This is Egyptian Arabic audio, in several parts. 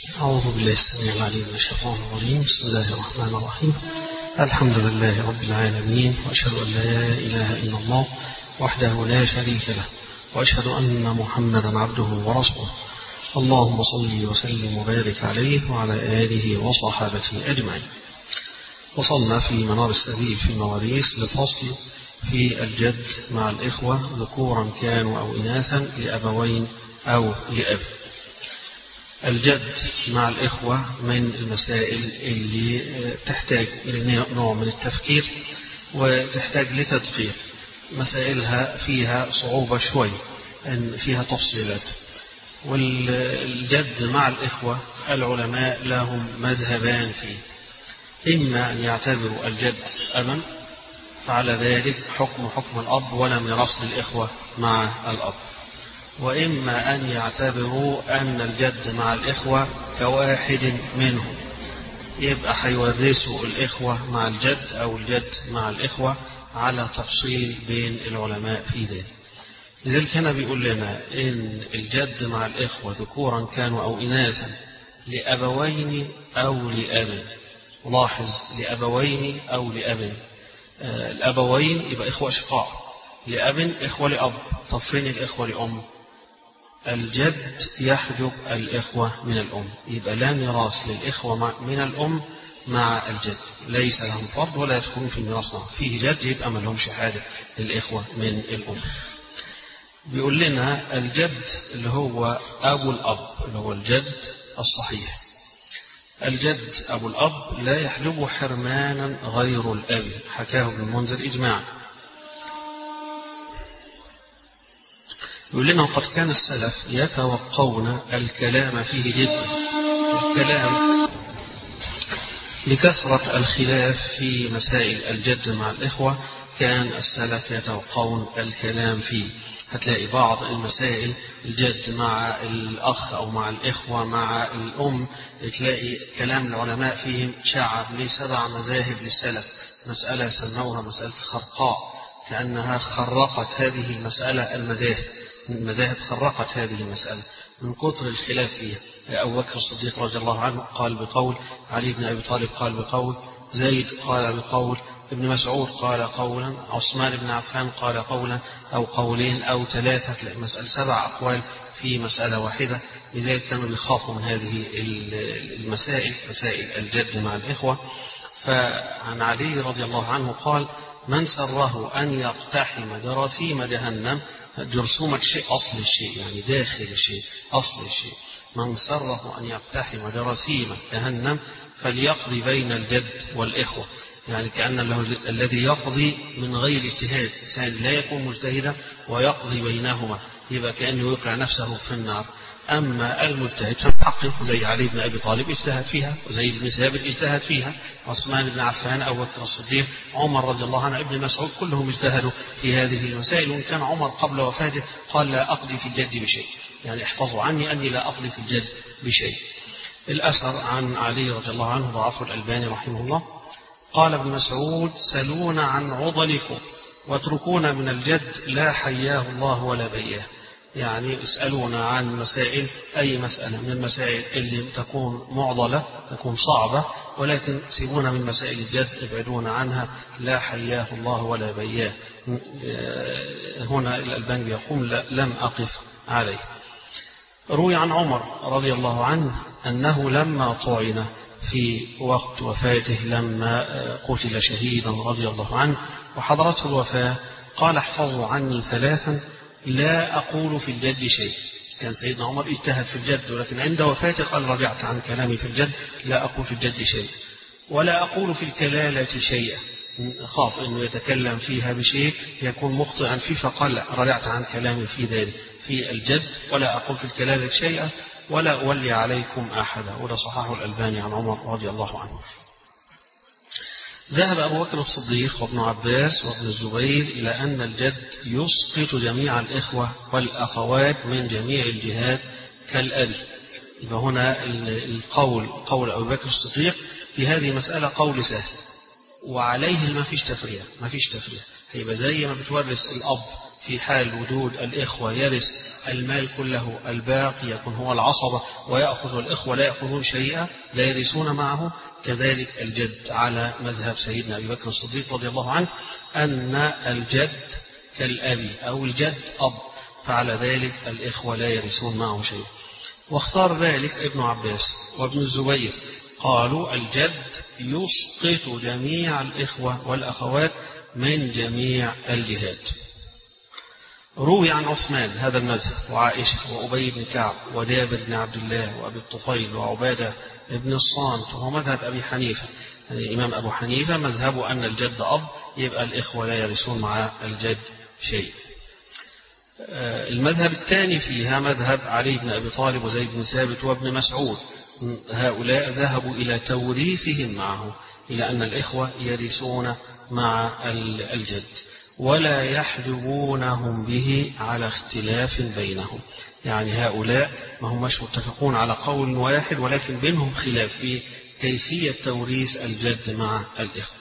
أعوذ بالله السميع العليم من الشيطان الرجيم بسم الله الرحمن الرحيم الحمد لله رب العالمين وأشهد أن لا إله إلا الله وحده لا شريك له وأشهد أن محمدا عبده ورسوله اللهم صل وسلم وبارك عليه وعلى آله وصحابته أجمعين وصلنا في منار السبيل في المواريث لفصل في الجد مع الإخوة ذكورا كانوا أو إناثا لأبوين أو لأب الجد مع الإخوة من المسائل اللي تحتاج إلى نوع من التفكير وتحتاج لتدقيق مسائلها فيها صعوبة شوي أن فيها تفصيلات والجد مع الإخوة العلماء لهم مذهبان فيه إما أن يعتبروا الجد أبا فعلى ذلك حكم حكم الأب ولا ميراث للإخوة مع الأب وإما أن يعتبروا أن الجد مع الإخوة كواحد منهم يبقى هيورثوا الإخوة مع الجد أو الجد مع الإخوة على تفصيل بين العلماء في ذلك لذلك هنا بيقول لنا إن الجد مع الإخوة ذكورا كانوا أو إناثا لأبوين أو لأب لاحظ لأبوين أو لأب آه الأبوين يبقى إخوة أشقاء لأب إخوة لأب طب فين الإخوة لأم الجد يحجب الإخوة من الأم يبقى لا ميراث للإخوة من الأم مع الجد ليس لهم فرض ولا يدخلون في الميراث معه فيه جد يبقى ما لهمش حاجة للإخوة من الأم بيقول لنا الجد اللي هو أبو الأب اللي هو الجد الصحيح الجد أبو الأب لا يحجبه حرمانا غير الأب حكاه ابن المنذر إجماعا يقول لنا وقد كان السلف يتوقون الكلام فيه جدا الكلام لكثرة الخلاف في مسائل الجد مع الإخوة كان السلف يتوقون الكلام فيه هتلاقي بعض المسائل الجد مع الأخ أو مع الإخوة مع الأم تلاقي كلام العلماء فيهم شعب لسبع مذاهب للسلف مسألة سموها مسألة خرقاء كأنها خرقت هذه المسألة المذاهب المذاهب خرقت هذه المسألة من كثر الخلاف فيها أبو بكر الصديق رضي الله عنه قال بقول علي بن أبي طالب قال بقول زيد قال بقول ابن مسعود قال قولا عثمان بن عفان قال قولا أو قولين أو ثلاثة تلاقي مسألة سبع أقوال في مسألة واحدة لذلك كانوا يخافوا من هذه المسائل مسائل الجد مع الإخوة فعن علي رضي الله عنه قال من سره أن يقتحم جراثيم جهنم جرثومة شيء أصل الشيء يعني داخل الشيء أصل الشيء من سره أن يقتحم جراثيم جهنم فليقضي بين الجد والإخوة يعني كأن له الذي يقضي من غير اجتهاد إنسان لا يكون مجتهدا ويقضي بينهما يبقى كأنه يوقع نفسه في النار أما المجتهد فمحقق زي علي بن أبي طالب اجتهد فيها وزي بن ثابت اجتهد فيها عثمان بن عفان أو بكر الصديق عمر رضي الله عنه ابن مسعود كلهم اجتهدوا في هذه المسائل وإن كان عمر قبل وفاته قال لا أقضي في الجد بشيء يعني احفظوا عني أني لا أقضي في الجد بشيء الأثر عن علي رضي الله عنه ضعفه الألباني رحمه الله قال ابن مسعود سلونا عن عضلكم واتركونا من الجد لا حياه الله ولا بياه يعني اسألونا عن مسائل أي مسألة من المسائل اللي تكون معضلة تكون صعبة ولكن سيبونا من مسائل الجد ابعدونا عنها لا حياه الله ولا بياه هنا الألباني يقول لم أقف عليه روي عن عمر رضي الله عنه أنه لما طعن في وقت وفاته لما قتل شهيدا رضي الله عنه وحضرته الوفاة قال احفظوا عني ثلاثا لا أقول في الجد شيء كان سيدنا عمر اجتهد في الجد ولكن عند وفاته قال رجعت عن كلامي في الجد لا أقول في الجد شيء ولا أقول في الكلالة شيئا خاف أنه يتكلم فيها بشيء يكون مخطئا فيه فقال رجعت عن كلامي في ذلك في الجد ولا أقول في الكلالة شيئا ولا أولي عليكم أحدا ولا صححه الألباني عن عمر رضي الله عنه ذهب أبو بكر الصديق وابن عباس وابن الزبير إلى أن الجد يسقط جميع الإخوة والأخوات من جميع الجهات كالأب يبقى هنا القول قول أبو بكر الصديق في هذه المسألة قول سهل وعليه ما فيش تفريع ما فيش تفريع هيبقى زي ما بتورث الأب في حال وجود الإخوة يرث المال كله الباقي يكون هو العصبة ويأخذ الإخوة لا يأخذون شيئا لا يرثون معه كذلك الجد على مذهب سيدنا أبي بكر الصديق رضي الله عنه أن الجد كالأبي أو الجد أب فعلى ذلك الإخوة لا يرثون معه شيء واختار ذلك ابن عباس وابن الزبير قالوا الجد يسقط جميع الإخوة والأخوات من جميع الجهات روي عن عثمان هذا المذهب وعائشة وأبي بن كعب ودابر بن عبد الله وأبي الطفيل وعبادة بن الصامت وهو مذهب أبي حنيفة يعني الإمام أبو حنيفة مذهبه أن الجد أب يبقى الإخوة لا يرثون مع الجد شيء المذهب الثاني فيها مذهب علي بن أبي طالب وزيد بن ثابت وابن مسعود هؤلاء ذهبوا إلى توريثهم معه إلى أن الإخوة يرثون مع الجد ولا يحجبونهم به على اختلاف بينهم يعني هؤلاء ما همش متفقون على قول واحد ولكن بينهم خلاف في كيفية توريث الجد مع الإخوة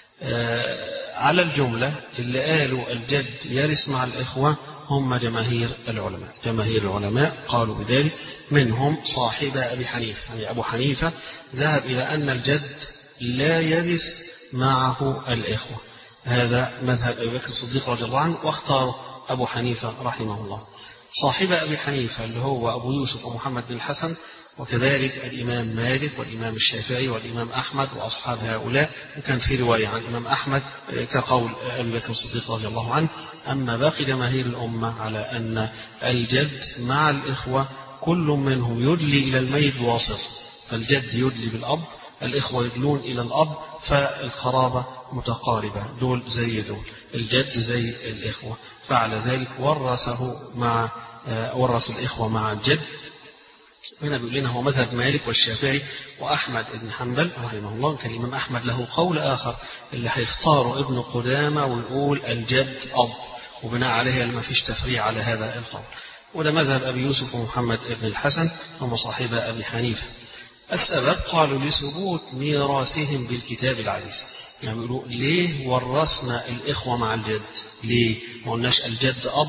على الجملة اللي قالوا الجد يرث مع الإخوة هم جماهير العلماء جماهير العلماء قالوا بذلك منهم صاحب أبي حنيفة يعني أبو حنيفة ذهب إلى أن الجد لا يرث معه الإخوة هذا مذهب أبي بكر الصديق رضي الله عنه واختار أبو حنيفة رحمه الله صاحب أبي حنيفة اللي هو أبو يوسف ومحمد بن الحسن وكذلك الإمام مالك والإمام الشافعي والإمام أحمد وأصحاب هؤلاء وكان في رواية عن الإمام أحمد كقول أبي بكر الصديق رضي الله عنه أما باقي جماهير الأمة على أن الجد مع الإخوة كل منهم يدلي إلى الميت بواسطة فالجد يدلي بالأب الإخوة يدلون إلى الأب فالقرابة متقاربة دول زي دول الجد زي الإخوة فعلى ذلك ورثه مع ورث الإخوة مع الجد هنا بيقول لنا هو مذهب مالك والشافعي وأحمد بن حنبل رحمه الله كان الإمام أحمد له قول آخر اللي هيختاره ابن قدامة ويقول الجد أب وبناء عليه ما فيش تفريع على هذا القول وده مذهب أبي يوسف ومحمد بن الحسن هم صاحب أبي حنيفة السبب قالوا لثبوت ميراثهم بالكتاب العزيز يعني يقولوا ليه ورثنا الإخوة مع الجد ليه ما قلناش الجد أب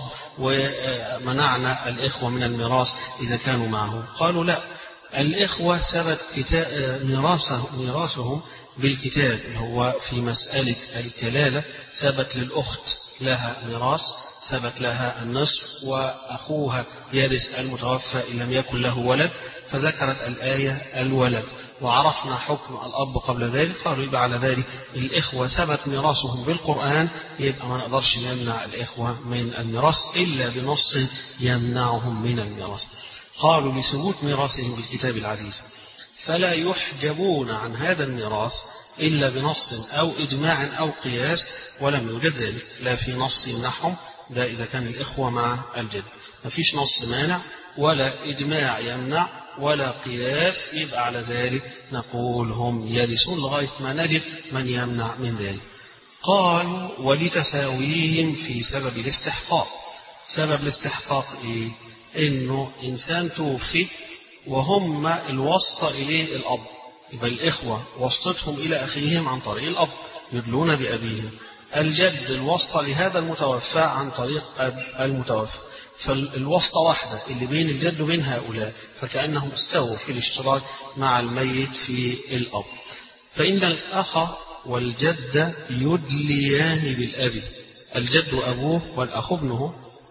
ومنعنا الإخوة من الميراث إذا كانوا معه قالوا لا الإخوة ثبت ميراثه ميراثهم بالكتاب هو في مسألة الكلالة ثبت للأخت لها ميراث ثبت لها النصف وأخوها يرث المتوفى إن لم يكن له ولد فذكرت الآية الولد وعرفنا حكم الأب قبل ذلك قالوا يبقى على ذلك الإخوة ثبت ميراثهم بالقرآن يبقى ما نقدرش نمنع الإخوة من الميراث إلا بنص يمنعهم من الميراث قالوا لثبوت ميراثهم بالكتاب العزيز فلا يحجبون عن هذا الميراث إلا بنص أو إجماع أو قياس ولم يوجد ذلك لا في نص يمنعهم ده إذا كان الإخوة مع الجد ما فيش نص مانع ولا إجماع يمنع ولا قياس يبقى على ذلك نقول هم يرثون لغاية ما نجد من يمنع من ذلك قالوا ولتساويهم في سبب الاستحقاق سبب الاستحقاق إيه إنه إنسان توفي وهم الواسطة إليه الأب يبقى الإخوة واسطتهم إلى أخيهم عن طريق الأب يدلون بأبيهم الجد الواسطة لهذا المتوفى عن طريق أب المتوفى فالواسطة واحدة اللي بين الجد وبين هؤلاء فكأنهم استووا في الاشتراك مع الميت في الأب فإن الأخ والجد يدليان بالأب الجد أبوه والأخ ابنه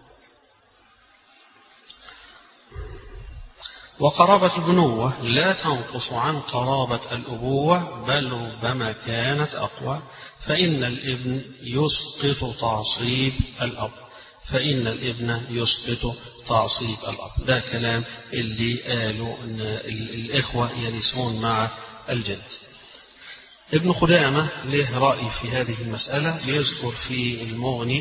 وقرابة البنوة لا تنقص عن قرابة الأبوة بل ربما كانت أقوى فإن الابن يسقط تعصيب الأب فإن الابن يسقط تعصيب الأب ده كلام اللي قالوا أن الإخوة يرثون مع الجد ابن قدامة له رأي في هذه المسألة بيذكر في المغني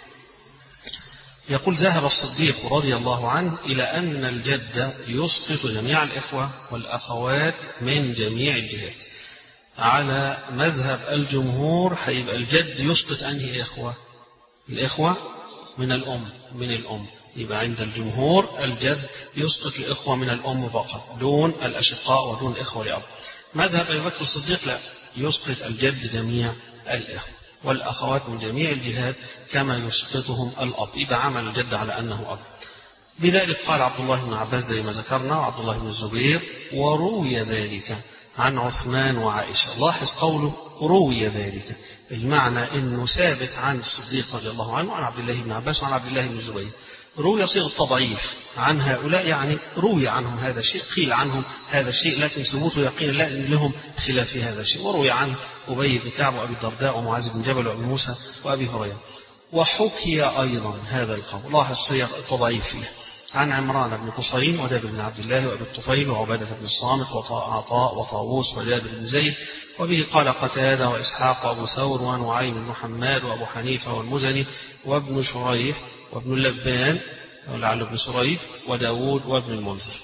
يقول ذهب الصديق رضي الله عنه إلى أن الجد يسقط جميع الإخوة والأخوات من جميع الجهات على مذهب الجمهور هيبقى الجد يسقط أنهي إخوة الإخوة من الأم من الأم يبقى عند الجمهور الجد يسقط الإخوة من الأم فقط دون الأشقاء ودون الإخوة لأب مذهب أبي بكر الصديق لا يسقط الجد جميع الإخوة والأخوات من جميع الجهات كما يسقطهم الأب يبقى عمل الجد على أنه أب بذلك قال عبد الله بن عباس زي ما ذكرنا وعبد الله بن الزبير وروي ذلك عن عثمان وعائشة لاحظ قوله روي ذلك المعنى أنه ثابت عن الصديق رضي الله عنه وعن عبد الله بن عباس وعن عبد الله بن الزبير روي صيغ التضعيف عن هؤلاء يعني روي عنهم هذا الشيء قيل عنهم هذا الشيء لكن ثبوته يقين لا إن لهم خلاف في هذا الشيء وروي عن أبي بن كعب وأبي الدرداء ومعاذ بن جبل وأبي موسى وأبي هريرة وحكي أيضا هذا القول لاحظ صيغ التضعيف فيه عن عمران بن حصين وجابر بن عبد الله وابي الطفيل وعباده بن الصامت وعطاء وطاووس وجابر بن زيد وبه قال قتاده واسحاق وابو ثور ونعيم بن حماد وابو حنيفه والمزني وابن شريح وابن اللبان ولعل ابن سريج وداود وابن المنذر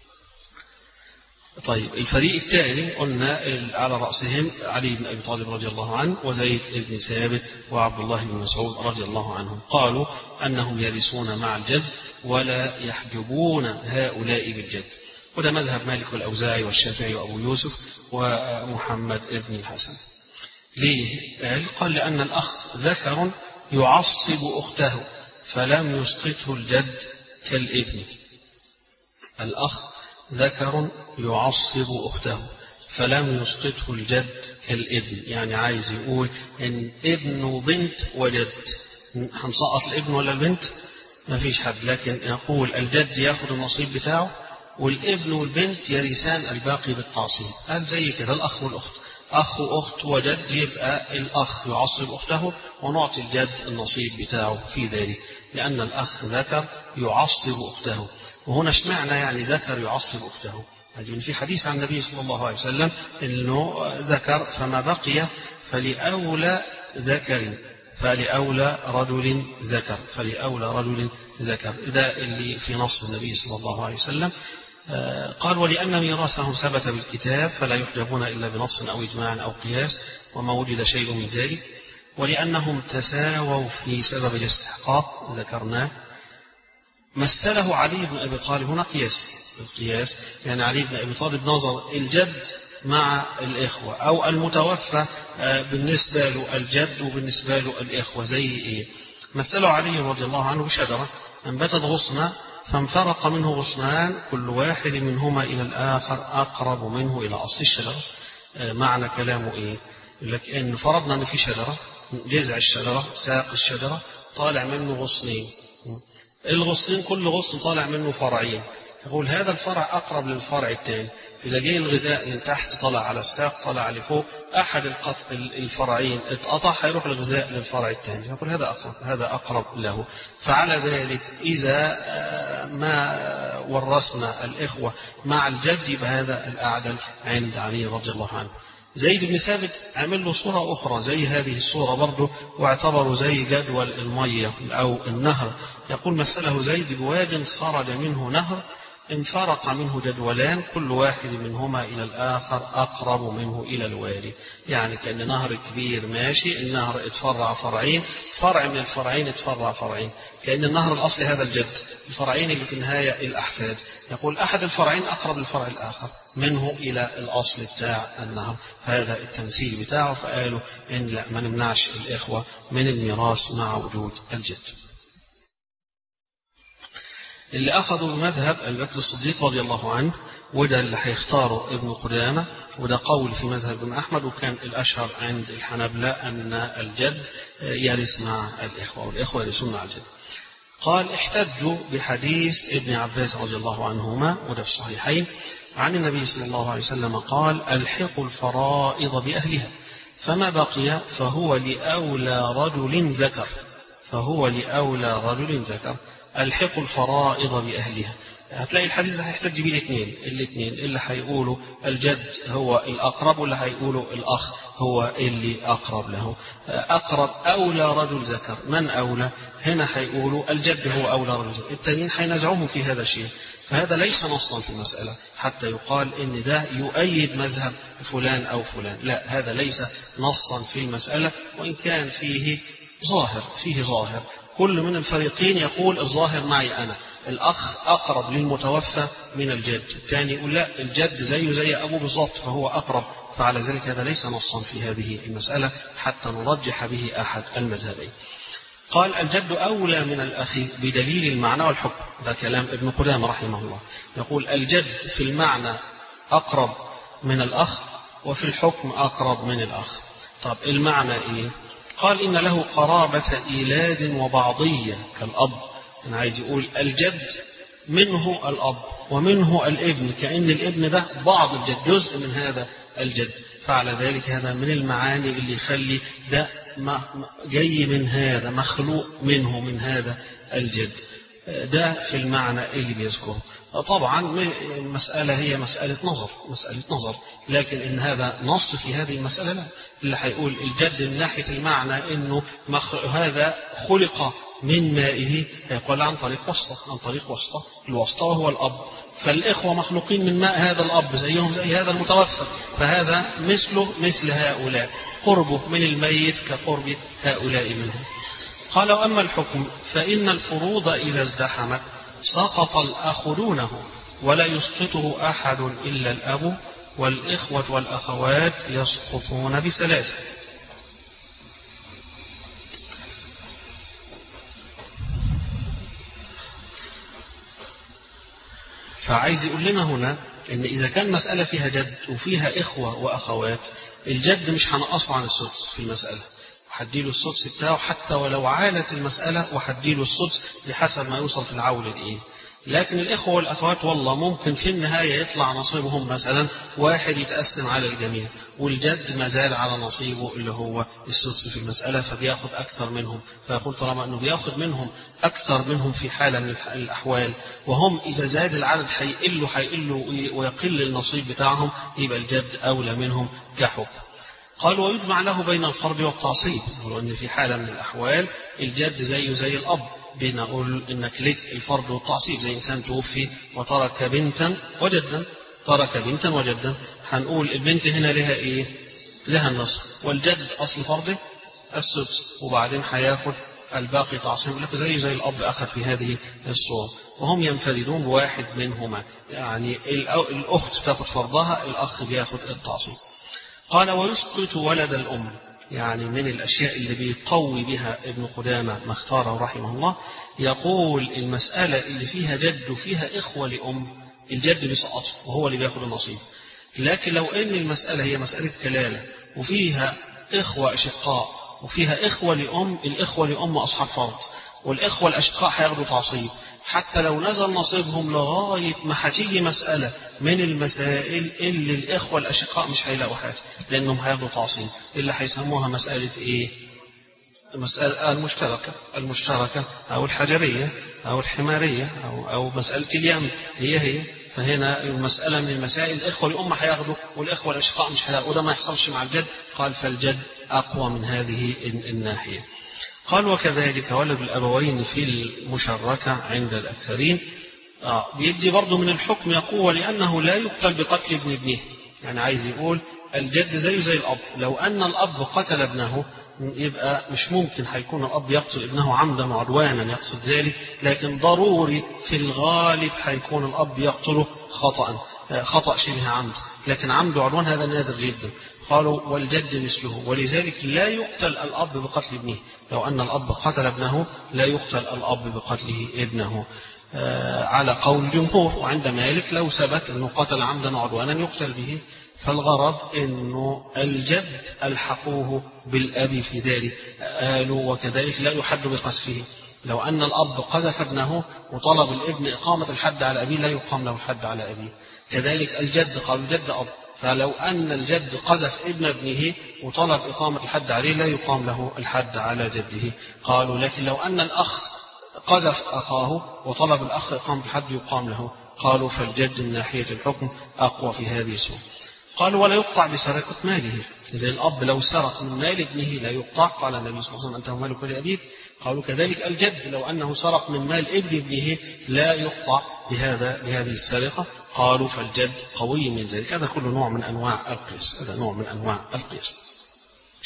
طيب الفريق الثاني قلنا على رأسهم علي بن أبي طالب رضي الله عنه وزيد بن ثابت وعبد الله بن مسعود رضي الله عنهم قالوا أنهم يرثون مع الجد ولا يحجبون هؤلاء بالجد وده مذهب مالك والأوزاعي والشافعي وأبو يوسف ومحمد بن الحسن ليه؟ قال, قال لأن الأخ ذكر يعصب أخته فلم يسقطه الجد كالابن الأخ ذكر يعصب أخته فلم يسقطه الجد كالابن يعني عايز يقول إن ابن وبنت وجد هنسقط الابن ولا البنت ما فيش حد لكن يقول الجد ياخد النصيب بتاعه والابن والبنت يرثان الباقي بالتعصيب قال زي كده الأخ والأخت أخ وأخت وجد يبقى الأخ يعصب أخته ونعطي الجد النصيب بتاعه في ذلك لأن الأخ ذكر يعصب أخته وهنا اشمعنى يعني ذكر يعصب أخته هذه في حديث عن النبي صلى الله عليه وسلم أنه ذكر فما بقي فلأولى ذكر فلأولى رجل ذكر فلأولى رجل ذكر ده اللي في نص النبي صلى الله عليه وسلم قال ولأن ميراثهم ثبت بالكتاب فلا يحجبون إلا بنص أو إجماع أو قياس وما وجد شيء من ذلك ولأنهم تساووا في سبب الاستحقاق ذكرناه مثله علي بن أبي طالب هنا قياس القياس يعني علي بن أبي طالب نظر الجد مع الإخوة أو المتوفى بالنسبة له الجد وبالنسبة له الإخوة زي إيه مثله علي رضي الله عنه بشجرة أنبتت غصنا فانفرق منه غصنان كل واحد منهما إلى الآخر أقرب منه إلى أصل الشجرة معنى كلامه إيه لك إن فرضنا أن في شجرة جذع الشجرة ساق الشجرة طالع منه غصنين الغصنين كل غصن طالع منه فرعين يقول هذا الفرع أقرب للفرع الثاني إذا جه الغذاء من تحت طلع على الساق طلع لفوق أحد الفرعين اتقطع هيروح الغذاء للفرع الثاني يقول هذا أقرب هذا أقرب له فعلى ذلك إذا ما ورثنا الإخوة مع الجد يبقى هذا الأعدل عند علي رضي الله عنه زيد بن ثابت عمل له صورة أخرى زي هذه الصورة برضه واعتبروا زي جدول المية أو النهر يقول مثله زيد بواد خرج منه نهر انفرق منه جدولان كل واحد منهما إلى الآخر أقرب منه إلى الوادي يعني كأن نهر كبير ماشي النهر اتفرع فرعين فرع من الفرعين اتفرع فرعين كأن النهر الأصلي هذا الجد الفرعين اللي في النهاية الأحفاد يقول أحد الفرعين أقرب للفرع الآخر منه إلى الأصل بتاع النهر هذا التمثيل بتاعه فقالوا إن لا ما نمنعش الإخوة من الميراث مع وجود الجد اللي أخذوا بمذهب أبي بكر الصديق رضي الله عنه وده اللي هيختاره ابن قدامة وده قول في مذهب ابن أحمد وكان الأشهر عند الحنابلة أن الجد يرث مع الإخوة والإخوة يرثون مع الجد قال احتجوا بحديث ابن عباس رضي الله عنهما وده في الصحيحين عن النبي صلى الله عليه وسلم قال الحقوا الفرائض بأهلها فما بقي فهو لأولى رجل ذكر فهو لأولى رجل ذكر الحقوا الفرائض بأهلها هتلاقي الحديث ده هيحتج بيه الاثنين الاثنين اللي هيقولوا الجد هو الأقرب واللي هيقولوا الأخ هو اللي أقرب له أقرب أولى رجل ذكر من أولى هنا هيقولوا الجد هو أولى رجل ذكر التانيين هينازعوهم في هذا الشيء فهذا ليس نصا في المسألة حتى يقال إن ده يؤيد مذهب فلان أو فلان لا هذا ليس نصا في المسألة وإن كان فيه ظاهر فيه ظاهر كل من الفريقين يقول الظاهر معي أنا الأخ أقرب للمتوفى من الجد الثاني يقول لا الجد زيه زي أبوه بالظبط فهو أقرب فعلى ذلك هذا ليس نصا في هذه المسألة حتى نرجح به أحد المذهبين قال الجد أولى من الأخ بدليل المعنى والحكم ده كلام ابن قدامة رحمه الله يقول الجد في المعنى أقرب من الأخ وفي الحكم أقرب من الأخ طب المعنى إيه قال إن له قرابة إيلاد وبعضية كالأب أنا عايز يقول الجد منه الأب ومنه الابن كأن الابن ده بعض الجد جزء من هذا الجد فعلى ذلك هذا من المعاني اللي يخلي ده جاي من هذا مخلوق منه من هذا الجد ده في المعنى اللي بيذكره طبعا المسألة هي مسألة نظر مسألة نظر لكن إن هذا نص في هذه المسألة لا اللي هيقول الجد من ناحية المعنى إنه هذا خلق من مائه يقول عن طريق وسطة عن طريق وسطة الوسطة وهو الأب فالإخوة مخلوقين من ماء هذا الأب زيهم زي هذا المتوفى فهذا مثله مثل هؤلاء قربه من الميت كقرب هؤلاء منهم قال وأما الحكم فإن الفروض إذا ازدحمت سقط الأخ دونه ولا يسقطه أحد إلا الأب والإخوة والأخوات يسقطون بثلاثة فعايز يقول لنا هنا ان اذا كان مسألة فيها جد وفيها اخوة واخوات الجد مش هنقصه عن السدس في المسألة وهديله السدس بتاعه حتى ولو عالت المسألة وهديله السدس بحسب ما يوصل في العول الايه لكن الإخوة والأخوات والله ممكن في النهاية يطلع نصيبهم مثلا واحد يتقسم على الجميع والجد ما زال على نصيبه اللي هو السدس في المسألة فبياخد أكثر منهم فيقول طالما أنه بياخد منهم أكثر منهم في حالة من الأحوال وهم إذا زاد العدد هيقلوا هيقلوا ويقل النصيب بتاعهم يبقى الجد أولى منهم كحكم قال ويجمع له بين الفرض والتعصيب لأن في حالة من الأحوال الجد زيه زي الأب بنقول انك لك الفرض والتعصيب زي انسان توفي وترك بنتا وجدا ترك بنتا وجدا هنقول البنت هنا لها ايه لها النصف والجد اصل فرضه السدس وبعدين هياخد الباقي تعصيب لك زي زي الاب اخذ في هذه الصوره وهم ينفردون بواحد منهما يعني الاخت تاخذ فرضها الاخ بياخذ التعصيب قال ويسقط ولد الام يعني من الأشياء اللي بيقوي بها ابن قدامة ما اختاره رحمه الله يقول المسألة اللي فيها جد وفيها إخوة لأم الجد بيسقطه وهو اللي بياخد النصيب لكن لو أن المسألة هي مسألة كلالة وفيها إخوة أشقاء وفيها إخوة لأم الإخوة لأم أصحاب فرض والإخوة الأشقاء هياخدوا تعصيب حتى لو نزل نصيبهم لغاية ما هتيجي مسألة من المسائل اللي الإخوة الأشقاء مش هيلاقوا حاجة لأنهم هياخدوا تعصيب اللي هيسموها مسألة إيه؟ المسألة المشتركة المشتركة أو الحجرية أو الحمارية أو أو مسألة اليم هي هي فهنا المسألة من المسائل الإخوة الأمة هياخدوا والإخوة الأشقاء مش هياخدوا وده ما يحصلش مع الجد قال فالجد أقوى من هذه الناحية قال وكذلك ولد الأبوين في المشركة عند الأكثرين آه بيدي برضه من الحكم يقوى لأنه لا يقتل بقتل ابن ابنه يعني عايز يقول الجد زيه زي الأب لو أن الأب قتل ابنه يبقى مش ممكن هيكون الأب يقتل ابنه عمدا وعدوانا يقصد ذلك لكن ضروري في الغالب هيكون الأب يقتله خطأ خطأ شبه عمد لكن عمد وعدوان هذا نادر جدا قالوا والجد مثله ولذلك لا يقتل الأب بقتل ابنه لو أن الأب قتل ابنه لا يقتل الأب بقتله ابنه على قول الجمهور وعند مالك لو ثبت أنه قتل عمدا وعدوانا يقتل به فالغرض أنه الجد ألحقوه بالأب في ذلك قالوا وكذلك لا يحد بقذفه لو أن الأب قذف ابنه وطلب الابن إقامة الحد على أبيه لا يقام له الحد على أبيه كذلك الجد قالوا الجد أب فلو أن الجد قذف ابن ابنه وطلب إقامة الحد عليه لا يقام له الحد على جده قالوا لكن لو أن الأخ قذف أخاه وطلب الأخ إقامة الحد يقام له قالوا فالجد من ناحية الحكم أقوى في هذه السورة قالوا ولا يقطع بسرقة ماله زي الأب لو سرق من مال ابنه لا يقطع قال النبي صلى الله عليه وسلم أنت مالك لأبيك قالوا كذلك الجد لو أنه سرق من مال ابن ابنه لا يقطع بهذا بهذه السرقة قالوا فالجد قوي من ذلك هذا كله نوع من أنواع القياس هذا نوع من أنواع القياس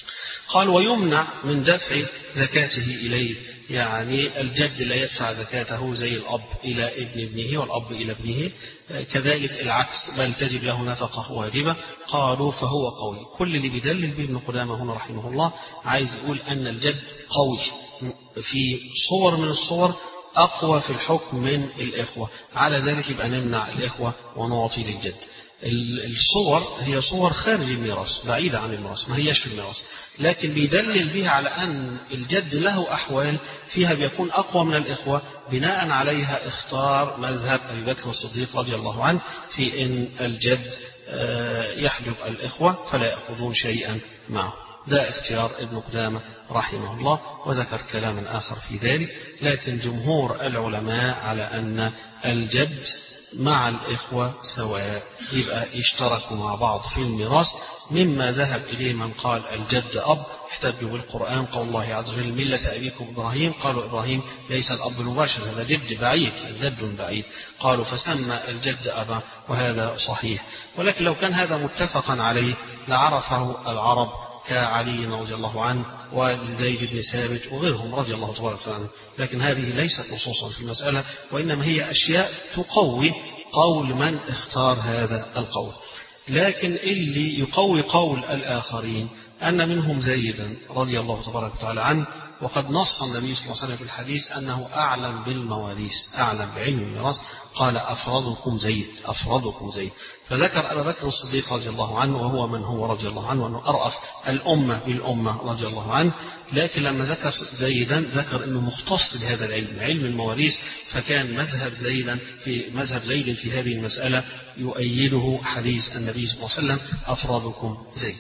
قال ويمنع من دفع زكاته إليه يعني الجد لا يدفع زكاته زي الأب إلى ابن ابنه والأب إلى ابنه كذلك العكس بل تجب له نفقة واجبة قالوا فهو قوي كل اللي بيدلل به ابن قدامة هنا رحمه الله عايز يقول أن الجد قوي في صور من الصور أقوى في الحكم من الإخوة على ذلك يبقى نمنع الإخوة ونعطي للجد الصور هي صور خارج الميراث بعيدة عن الميراث ما هياش في الميراث لكن بيدلل بها على أن الجد له أحوال فيها بيكون أقوى من الإخوة بناء عليها اختار مذهب أبي بكر الصديق رضي الله عنه في أن الجد يحجب الإخوة فلا يأخذون شيئا معه ده اختيار ابن قدامة رحمه الله وذكر كلاما آخر في ذلك لكن جمهور العلماء على أن الجد مع الإخوة سواء يبقى اشتركوا مع بعض في الميراث مما ذهب إليه من قال الجد أب احتجوا بالقرآن قول الله عز وجل ملة أبيكم إبراهيم قالوا إبراهيم ليس الأب المباشر هذا جد بعيد جد بعيد قالوا فسمى الجد أبا وهذا صحيح ولكن لو كان هذا متفقا عليه لعرفه العرب كعلي رضي الله عنه وزيد بن ثابت وغيرهم رضي الله تبارك وتعالى لكن هذه ليست نصوصا في المسألة وإنما هي أشياء تقوي قول من اختار هذا القول لكن اللي يقوي قول الآخرين أن منهم زيدا رضي الله تبارك وتعالى عنه وقد نص النبي صلى الله عليه وسلم في الحديث أنه أعلم بالمواريث أعلم بعلم الميراث قال أفرضكم زيد أفرضكم زيد فذكر أبا بكر الصديق رضي الله عنه وهو من هو رضي الله عنه أنه أرأف الأمة بالأمة رضي الله عنه لكن لما ذكر زيدا ذكر أنه مختص بهذا العلم علم المواريث فكان مذهب زيدا في مذهب زيد في هذه المسألة يؤيده حديث النبي صلى الله عليه وسلم أفرادكم زيد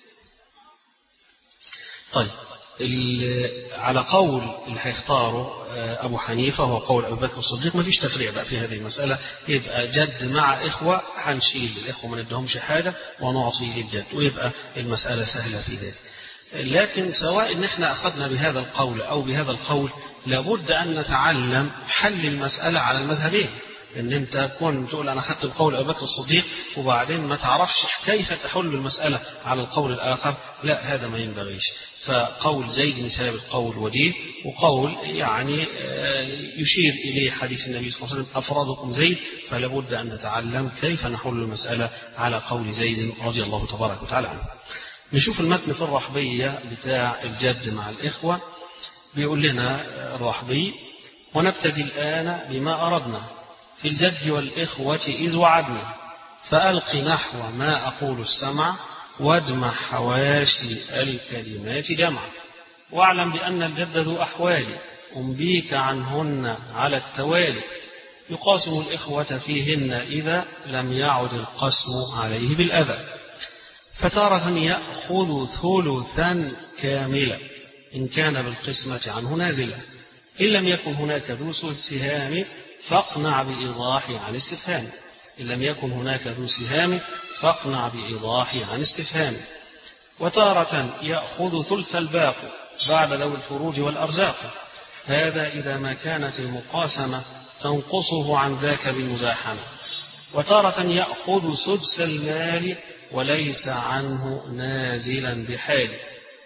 طيب على قول اللي هيختاره أبو حنيفة هو قول أبو بكر الصديق ما فيش تفريع بقى في هذه المسألة يبقى جد مع إخوة هنشيل الإخوة ما ندهمش حاجة ونعطي للجد ويبقى المسألة سهلة في ذلك لكن سواء ان احنا اخذنا بهذا القول او بهذا القول لابد ان نتعلم حل المساله على المذهبين ان انت تكون تقول انا اخذت القول ابو بكر الصديق وبعدين ما تعرفش كيف تحل المساله على القول الاخر لا هذا ما ينبغيش فقول زيد بن ثابت قول وجيه وقول يعني يشير اليه حديث النبي صلى الله عليه وسلم افرادكم زيد فلا بد ان نتعلم كيف نحل المساله على قول زيد رضي الله تبارك وتعالى عنه نشوف المتن في الرحبيه بتاع الجد مع الاخوه بيقول لنا الرحبي ونبتدي الان بما اردنا في الجد والإخوة إذ وعدنا فألق نحو ما أقول السمع واجمع حواشي الكلمات جمعا واعلم بأن الجد ذو أحوال أنبيك عنهن على التوالي يقاسم الإخوة فيهن إذا لم يعد القسم عليه بالأذى فتارة يأخذ ثلثا كاملا إن كان بالقسمة عنه نازلا إن لم يكن هناك ذو سهام فاقنع بإيضاح عن استفهام إن لم يكن هناك ذو سهام فاقنع بإيضاح عن استفهام وتارة يأخذ ثلث الباقي بعد ذوي الفروج والأرزاق هذا إذا ما كانت المقاسمة تنقصه عن ذاك بالمزاحمة وتارة يأخذ سدس المال وليس عنه نازلا بحال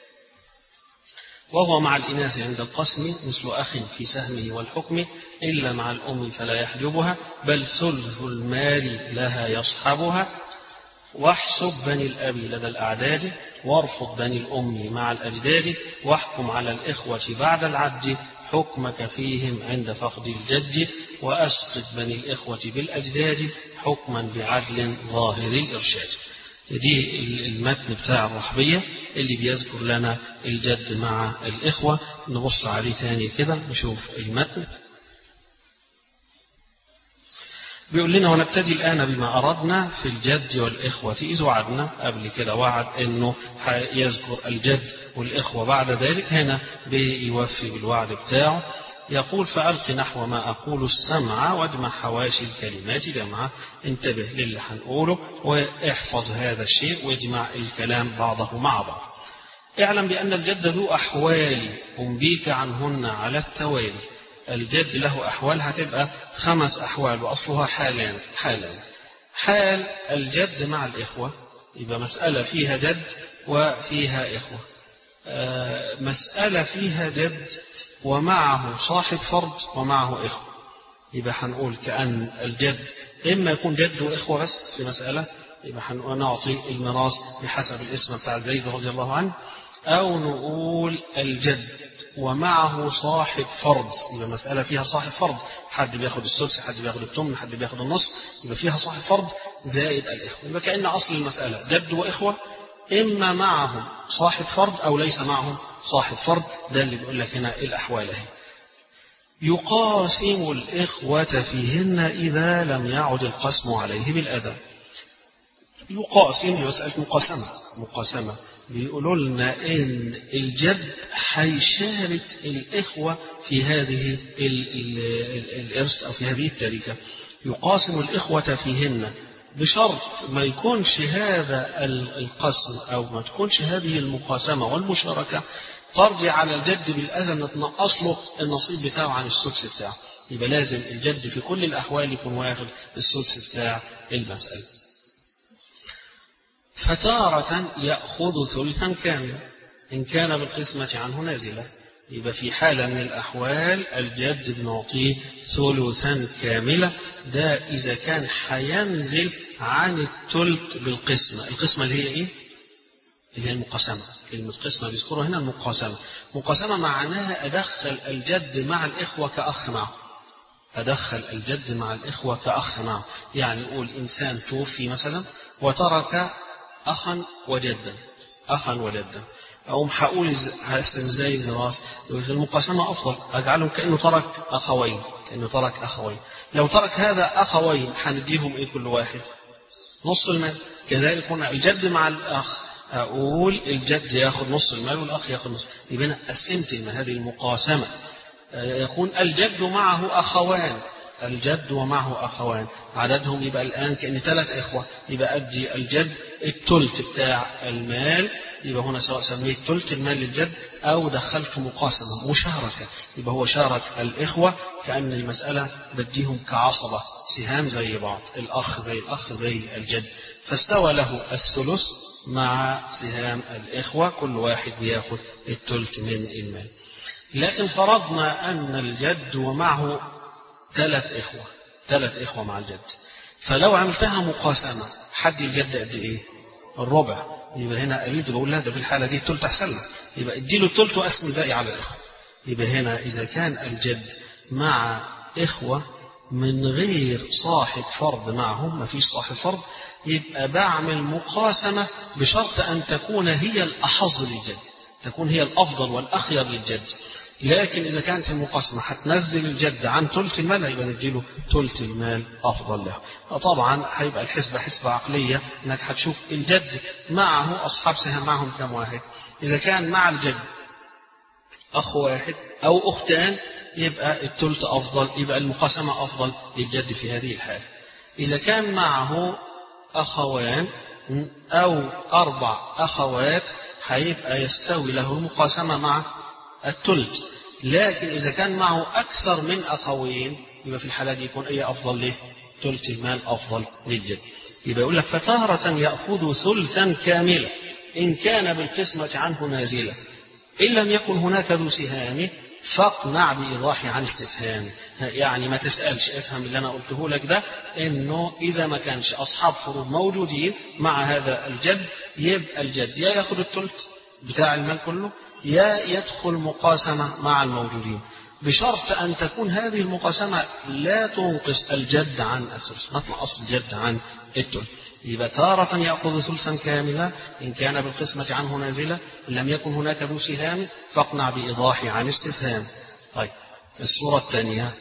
وهو مع الإناث عند القسم مثل أخ في سهمه والحكم إلا مع الأم فلا يحجبها بل ثلث المال لها يصحبها واحسب بني الأب لدى الأعداد وارفض بني الأم مع الأجداد واحكم على الإخوة بعد العد حكمك فيهم عند فقد الجد وأسقط بني الإخوة بالأجداد حكما بعدل ظاهر الإرشاد دي المتن بتاع الرحبية اللي بيذكر لنا الجد مع الإخوة نبص عليه تاني كده نشوف المتن بيقول لنا ونبتدي الآن بما أردنا في الجد والإخوة إذ وعدنا قبل كده وعد أنه يذكر الجد والإخوة بعد ذلك هنا بيوفي بالوعد بتاعه يقول فألق نحو ما أقول السمع واجمع حواشي الكلمات جمعا انتبه للي هنقوله واحفظ هذا الشيء واجمع الكلام بعضه مع بعض اعلم بأن الجد ذو أحوال أنبيك عنهن على التوالي الجد له أحوال هتبقى خمس أحوال وأصلها حالان حالان حال الجد مع الإخوة يبقى مسألة فيها جد وفيها إخوة مسألة فيها جد ومعه صاحب فرض ومعه إخوة يبقى هنقول كأن الجد إما يكون جد وإخوة بس في مسألة يبقى هنعطي الميراث بحسب الاسم بتاع زيد رضي الله عنه أو نقول الجد ومعه صاحب فرض يبقى مسألة فيها صاحب فرض حد بياخد السدس حد بياخد الثمن حد بياخد النصف يبقى فيها صاحب فرض زائد الإخوة يبقى كأن أصل المسألة جد وإخوة إما معهم صاحب فرض أو ليس معهم صاحب فرض ده اللي بيقول لك هنا الأحوال اهي يقاسم الإخوة فيهن إذا لم يعد القسم عليه بالأذى يقاسم يسأل مقاسمة مقاسمة بيقولوا لنا إن الجد هيشارك الإخوة في هذه الإرث أو في هذه التركة يقاسم الإخوة فيهن بشرط ما يكونش هذا القسم أو ما تكونش هذه المقاسمة والمشاركة ترجع على الجد بالأذى تنقص له النصيب بتاعه عن السدس بتاعه يبقى لازم الجد في كل الأحوال يكون واخد السدس بتاع المسألة فتارة يأخذ ثلثا كاملا إن كان بالقسمة عنه نازلة يبقى في حالة من الأحوال الجد بنعطيه ثلثا كاملة ده إذا كان حينزل عن الثلث بالقسمة القسمة اللي هي إيه؟ اللي هي المقاسمة كلمة قسمة بيذكرها هنا المقاسمة مقاسمة معناها أدخل الجد مع الإخوة كأخ معه أدخل الجد مع الإخوة كأخ معه يعني نقول إنسان توفي مثلا وترك أخا وجدا أخا وجدا أو هقول ازاي الميراث المقاسمة أفضل أجعله كأنه ترك أخوين كأنه ترك أخوين لو ترك هذا أخوين هنديهم إيه كل واحد نص المال كذلك هنا الجد مع الأخ أقول الجد ياخذ نص المال والأخ ياخذ نص يبقى أنا قسمت من هذه المقاسمة يكون الجد معه أخوان الجد ومعه أخوان عددهم يبقى الآن كأن ثلاث إخوة يبقى أدي الجد التلت بتاع المال يبقى هنا سواء سميت تلت المال للجد أو دخلت مقاسمة مشاركة يبقى هو شارك الإخوة كأن المسألة بديهم كعصبة سهام زي بعض الأخ زي الأخ زي الجد فاستوى له الثلث مع سهام الإخوة كل واحد بياخد التلت من المال لكن فرضنا أن الجد ومعه ثلاث إخوة ثلاث إخوة مع الجد فلو عملتها مقاسمة حد الجد قد إيه الربع يبقى هنا أريد بقول لا ده في الحالة دي التلت أحسن له يبقى اديله التلت وأقسم الباقي على الإخوة يبقى هنا إذا كان الجد مع إخوة من غير صاحب فرض معهم ما فيش صاحب فرض يبقى بعمل مقاسمة بشرط أن تكون هي الأحظ للجد تكون هي الأفضل والأخير للجد لكن إذا كانت المقاسمة هتنزل الجد عن ثلث المال يبقى نديله ثلث المال أفضل له طبعا هيبقى الحسبة حسبة عقلية إنك هتشوف الجد معه أصحاب سهم معهم كم واحد إذا كان مع الجد أخ واحد أو أختان يبقى الثلث أفضل يبقى المقاسمة أفضل للجد في هذه الحالة إذا كان معه أخوان أو أربع أخوات هيبقى يستوي له المقاسمة مع الثلث لكن إذا كان معه أكثر من أخوين يبقى في الحالة دي يكون أي أفضل له ثلث المال أفضل للجد يبقى يقول لك فتارة يأخذ ثلثا كاملا إن كان بالقسمة عنه نازلة إن لم يكن هناك ذو سهام فاقنع بإيضاح عن استفهام يعني ما تسألش افهم اللي أنا قلته لك ده إنه إذا ما كانش أصحاب فروض موجودين مع هذا الجد يبقى الجد يا ياخد الثلث بتاع المال كله يا يدخل مقاسمة مع الموجودين بشرط أن تكون هذه المقاسمة لا تنقص الجد عن الثلث ما تنقص الجد عن الثلث يبقى تارة يأخذ ثلثا كاملا إن كان بالقسمة عنه نازلة إن لم يكن هناك ذو سهام فاقنع بإيضاح عن استفهام طيب الصورة الثانية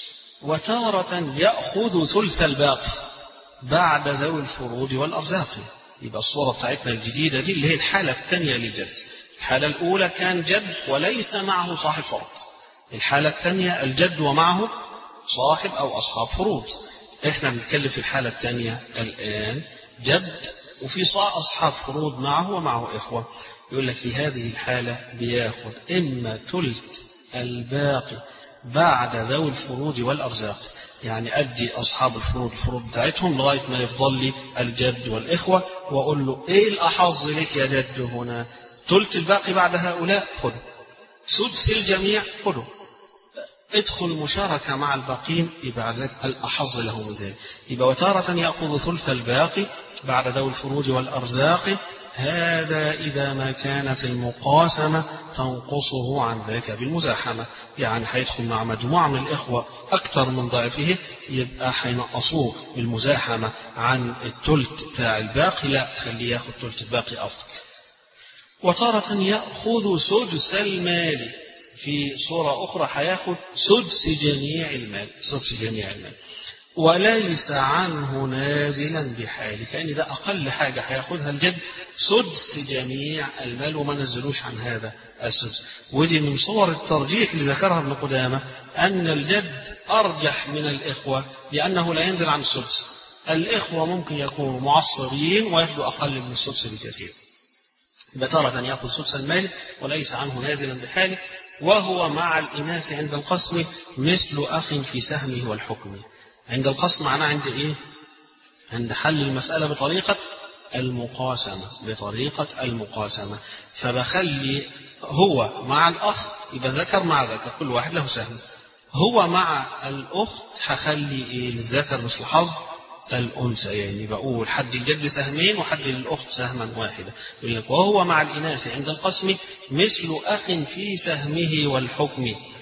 وتارة يأخذ ثلث الباقي بعد ذوي الفروض والأرزاق يبقى الصورة بتاعتنا الجديدة دي اللي هي الحالة الثانية للجد الحالة الأولى كان جد وليس معه صاحب فرض الحالة الثانية الجد ومعه صاحب أو أصحاب فروض احنا بنتكلم في الحالة الثانية الآن جد وفي أصحاب فروض معه ومعه إخوة يقول لك في هذه الحالة بياخد إما ثلث الباقي بعد ذوي الفروض والأرزاق يعني أدي أصحاب الفروض الفروض بتاعتهم لغاية ما يفضل لي الجد والإخوة وأقول له إيه الأحظ لك يا جد هنا ثلث الباقي بعد هؤلاء خذوا سدس الجميع خذوا ادخل مشاركة مع الباقين يبقى ذلك الأحظ له من ذلك يبقى وتارة يأخذ ثلث الباقي بعد ذوي الفروج والأرزاق هذا إذا ما كانت المقاسمة تنقصه عن ذاك بالمزاحمة يعني هيدخل مع مجموعة من الإخوة أكثر من ضعفه يبقى هينقصوه بالمزاحمة عن الثلث بتاع الباقي لا خليه ياخد ثلث الباقي أفضل وتارة يأخذ سدس المال في صورة أخرى هياخد سدس جميع المال سدس جميع المال وليس عنه نازلا بحال كأن ده أقل حاجة هياخدها الجد سدس جميع المال وما نزلوش عن هذا السدس ودي من صور الترجيح اللي ذكرها ابن قدامة أن الجد أرجح من الإخوة لأنه لا ينزل عن السدس الإخوة ممكن يكونوا معصرين وياخدوا أقل من السدس بكثير بتارة يأخذ سدس المال وليس عنه نازلا بحاله وهو مع الإناث عند القسم مثل أخ في سهمه والحكم عند القسم معناه عند إيه؟ عند حل المسألة بطريقة المقاسمة بطريقة المقاسمة فبخلي هو مع الأخ يبقى ذكر مع ذكر كل واحد له سهم هو مع الأخت هخلي إيه الذكر مثل حظ الأنثى يعني بقول حد الجد سهمين وحد للأخت سهما واحدا يقول لك وهو مع الإناث عند القسم مثل أخ في سهمه والحكم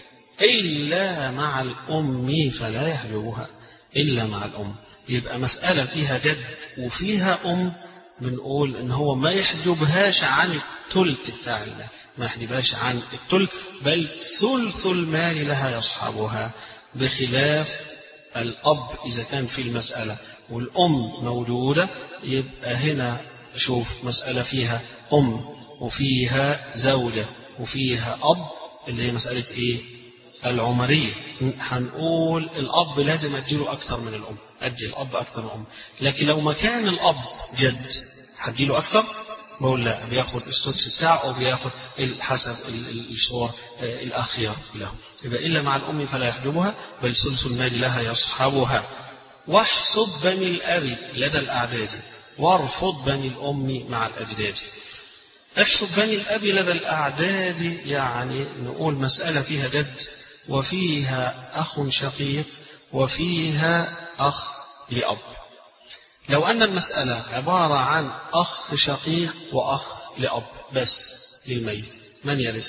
إلا مع الأم فلا يحجبها إلا مع الأم يبقى مسألة فيها جد وفيها أم بنقول إن هو ما يحجبهاش عن الثلث بتاع المال ما يحجبهاش عن الثلث بل ثلث المال لها يصحبها بخلاف الأب إذا كان في المسألة والأم موجودة يبقى هنا شوف مسألة فيها أم وفيها زوجة وفيها أب اللي هي مسألة إيه العمرية هنقول الأب لازم أديله أكثر من الأم أدي الأب أكثر من الأم لكن لو مكان الأب جد هديله أكثر بقول لا بياخد السدس بتاعه أو بياخد حسب الصور الأخيار له يبقى إلا مع الأم فلا يحجبها بل سدس المال لها يصحبها واحسب بني الأب لدى الأعداد وارفض بني الأم مع الأجداد احسب بني الأب لدى الأعداد يعني نقول مسألة فيها جد وفيها أخ شقيق وفيها أخ لأب لو أن المسألة عبارة عن أخ شقيق وأخ لأب بس للميت من يرث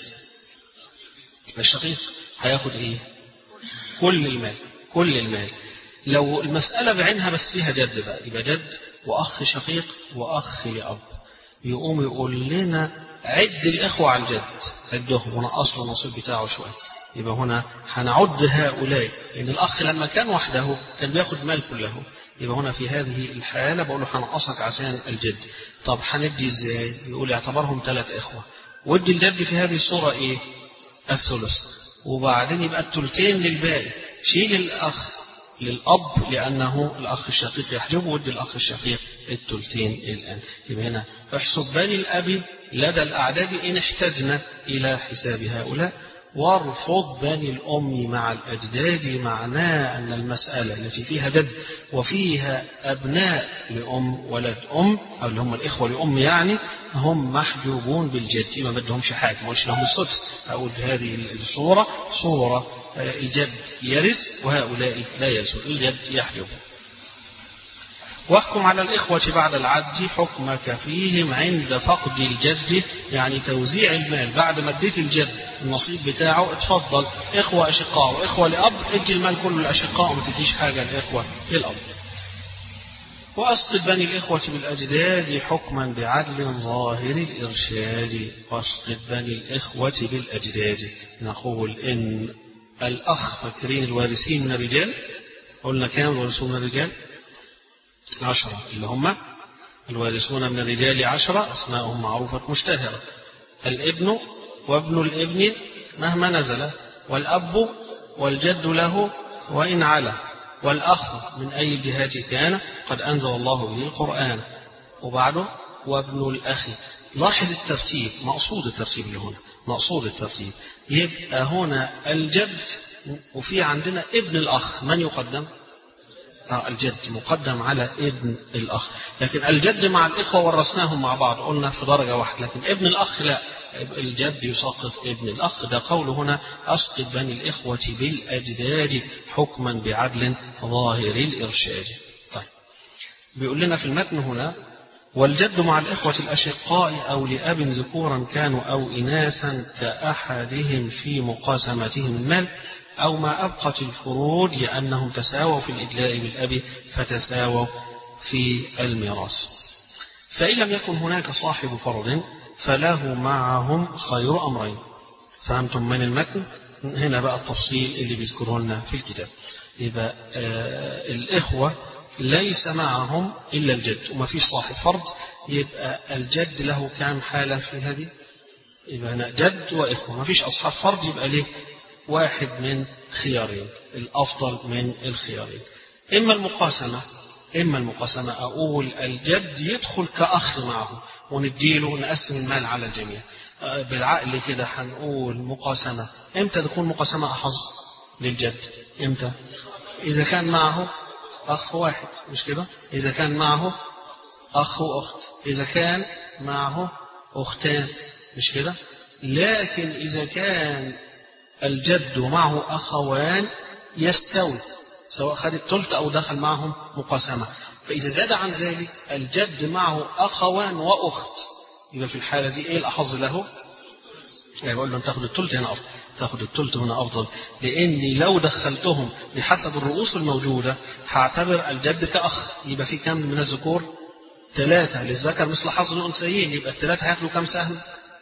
الشقيق هياخد إيه كل المال كل المال لو المسألة بعينها بس فيها جد بقى يبقى جد وأخ شقيق وأخ لأب يقوم يقول لنا عد الإخوة على الجد عدهم ونقص له النصيب بتاعه شوية يبقى هنا هنعد هؤلاء لأن الأخ لما كان وحده كان بياخد مال كله يبقى هنا في هذه الحالة بقول له هنقصك عشان الجد طب هندي ازاي يقول اعتبرهم ثلاث إخوة ودي الجد في هذه الصورة ايه الثلث وبعدين يبقى الثلثين للباقي شيل الأخ للأب لأنه الأخ الشقيق يحجبه ودي الأخ الشقيق الثلثين الآن يبقى هنا احسب بني الأب لدى الأعداد إن احتجنا إلى حساب هؤلاء وارفض بني الأم مع الأجداد معناه أن المسألة التي فيها جد وفيها أبناء لأم ولد أم أو اللي هم الإخوة لأم يعني هم محجوبون بالجد ما بدهمش حاجة ما لهم السدس أقول هذه الصورة صورة الجد يرث وهؤلاء لا يرثون الجد يحجب واحكم على الإخوة بعد العد حكمك فيهم عند فقد الجد يعني توزيع المال بعد ما اديت الجد النصيب بتاعه اتفضل إخوة أشقاء وإخوة لأب ادي المال كله للأشقاء وما تديش حاجة للإخوة للأب وأسقط بني الإخوة بالأجداد حكما بعدل ظاهر الإرشاد وأسقط بني الإخوة بالأجداد نقول إن الأخ فاكرين الوارثين من الرجال قلنا كام الوارثون من الرجال عشرة اللي هم الوارثون من الرجال عشرة أسماءهم معروفة مشتهرة الابن وابن الابن مهما نزل والأب والجد له وإن علا والأخ من أي الجهات كان قد أنزل الله به القرآن وبعده وابن الأخ لاحظ الترتيب مقصود الترتيب اللي هنا مقصود الترتيب يبقى هنا الجد وفي عندنا ابن الأخ من يقدم آه الجد مقدم على ابن الأخ لكن الجد مع الإخوة ورثناهم مع بعض قلنا في درجة واحدة لكن ابن الأخ لا الجد يسقط ابن الأخ ده قول هنا أسقط بني الإخوة بالأجداد حكما بعدل ظاهر الإرشاد طيب بيقول لنا في المتن هنا والجد مع الإخوة الأشقاء أو لأب ذكورا كانوا أو إناثا كأحدهم في مقاسمتهم المال أو ما أبقت الفروج لأنهم تساووا في الإدلاء بالأب فتساووا في الميراث فإن لم يكن هناك صاحب فرض فله معهم خير أمرين فهمتم من المتن هنا بقى التفصيل اللي بيذكره لنا في الكتاب يبقى آه الإخوة ليس معهم إلا الجد وما فيش صاحب فرض يبقى الجد له كام حالة في هذه يبقى هنا جد وإخوة ما فيش أصحاب فرض يبقى ليه واحد من خيارين الأفضل من الخيارين إما المقاسمة إما المقاسمة أقول الجد يدخل كأخ معه ونديله نقسم المال على الجميع بالعقل كده هنقول مقاسمة إمتى تكون مقاسمة أحظ للجد إمتى إذا كان معه أخ واحد مش كده إذا كان معه أخ وأخت إذا كان معه أختان مش كده لكن إذا كان الجد ومعه أخوان يستوي سواء خد الثلث أو دخل معهم مقاسمة فإذا زاد عن ذلك الجد معه أخوان وأخت يبقى في الحالة دي إيه الأحظ له؟ يعني بقول له تاخد الثلث هنا أفضل تاخد الثلث هنا أفضل لأني لو دخلتهم بحسب الرؤوس الموجودة هعتبر الجد كأخ يبقى في كم من الذكور؟ ثلاثة للذكر مثل حظ الأنثيين يبقى الثلاثة هياكلوا كم سهم؟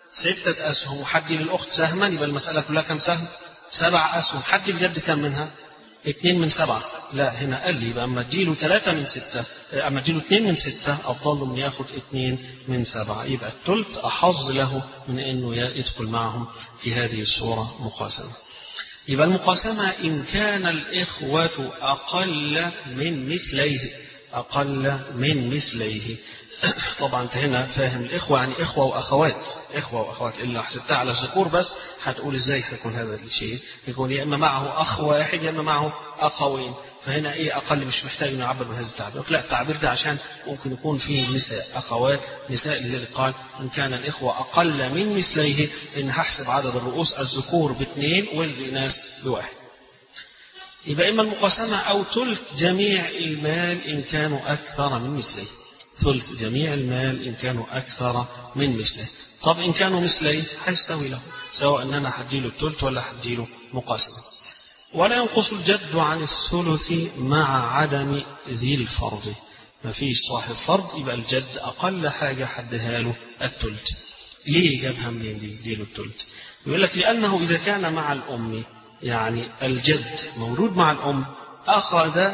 ستة أسهم وحدي للأخت سهما يبقى المسألة كلها كم سهم؟ سبع أسهم حدي الجد كم منها؟ اثنين من سبعة لا هنا قال لي يبقى أما اديله ثلاثة من ستة أما اديله اثنين من ستة أفضل من ياخد اثنين من سبعة يبقى الثلث أحظ له من أنه يدخل معهم في هذه الصورة مقاسمة يبقى المقاسمة إن كان الإخوة أقل من مثليه أقل من مثليه طبعا انت هنا فاهم الإخوة يعني إخوة وأخوات إخوة وأخوات إلا حسبتها على الذكور بس هتقول إزاي هيكون هذا الشيء يكون يا إما معه أخ واحد يا إما معه أخوين فهنا إيه أقل مش محتاج إنه يعبر بهذا التعبير لا التعبير ده عشان ممكن يكون فيه نساء أخوات نساء لذلك قال إن كان الإخوة أقل من مثليه إن هحسب عدد الرؤوس الذكور باثنين والإناث بواحد يبقى إما المقاسمة أو ثلث جميع المال إن كانوا أكثر من مثليه ثلث جميع المال إن كانوا أكثر من مثله طب إن كانوا مثليه هيستوي له سواء أن أنا هديله الثلث ولا هديله مقاسمة ولا ينقص الجد عن الثلث مع عدم ذي الفرض ما فيش صاحب فرض يبقى الجد أقل حاجة حدها له الثلث ليه جابها منين دي دي له الثلث يقول لك لأنه إذا كان مع الأم يعني الجد مولود مع الأم أخذ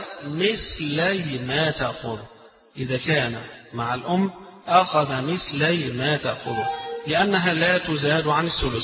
مثلي ما تأخذ إذا كان مع الأم أخذ مثلي ما تأخذه لأنها لا تزاد عن الثلث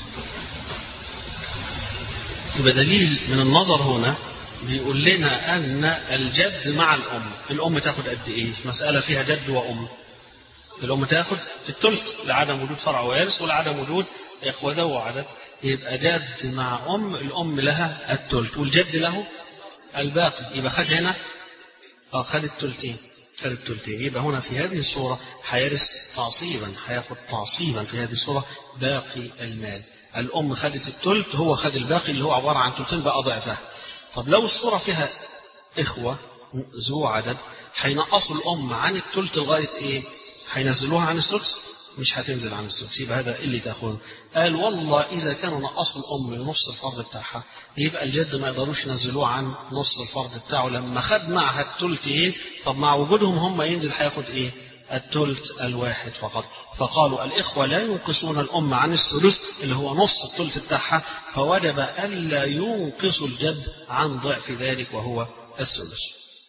يبقى دليل من النظر هنا بيقول لنا أن الجد مع الأم الأم تاخد قد إيه مسألة فيها جد وأم الأم تاخد الثلث لعدم وجود فرع وارث ولعدم وجود إخوة ذو عدد يبقى جد مع أم الأم لها الثلث والجد له الباقي يبقى خد هنا اه خد الثلثين خد الثلثين يبقى هنا في هذه الصورة هيرث تعصيبا هياخد تعصيبا في هذه الصورة باقي المال الأم خدت الثلث هو خد الباقي اللي هو عبارة عن ثلثين بقى ضعفها طب لو الصورة فيها إخوة ذو عدد هينقصوا الأم عن الثلث لغاية إيه؟ هينزلوها عن الثلث مش هتنزل عن الثلث يبقى هذا اللي تاخذه قال والله إذا كانوا نقصوا الأم من نص الفرض بتاعها يبقى الجد ما يقدروش ينزلوه عن نص الفرض بتاعه لما خد معها الثلثين طب مع وجودهم هم ينزل هياخد إيه؟ الثلث الواحد فقط فقالوا الإخوة لا ينقصون الأم عن الثلث اللي هو نص الثلث بتاعها فوجب ألا ينقصوا الجد عن ضعف ذلك وهو الثلث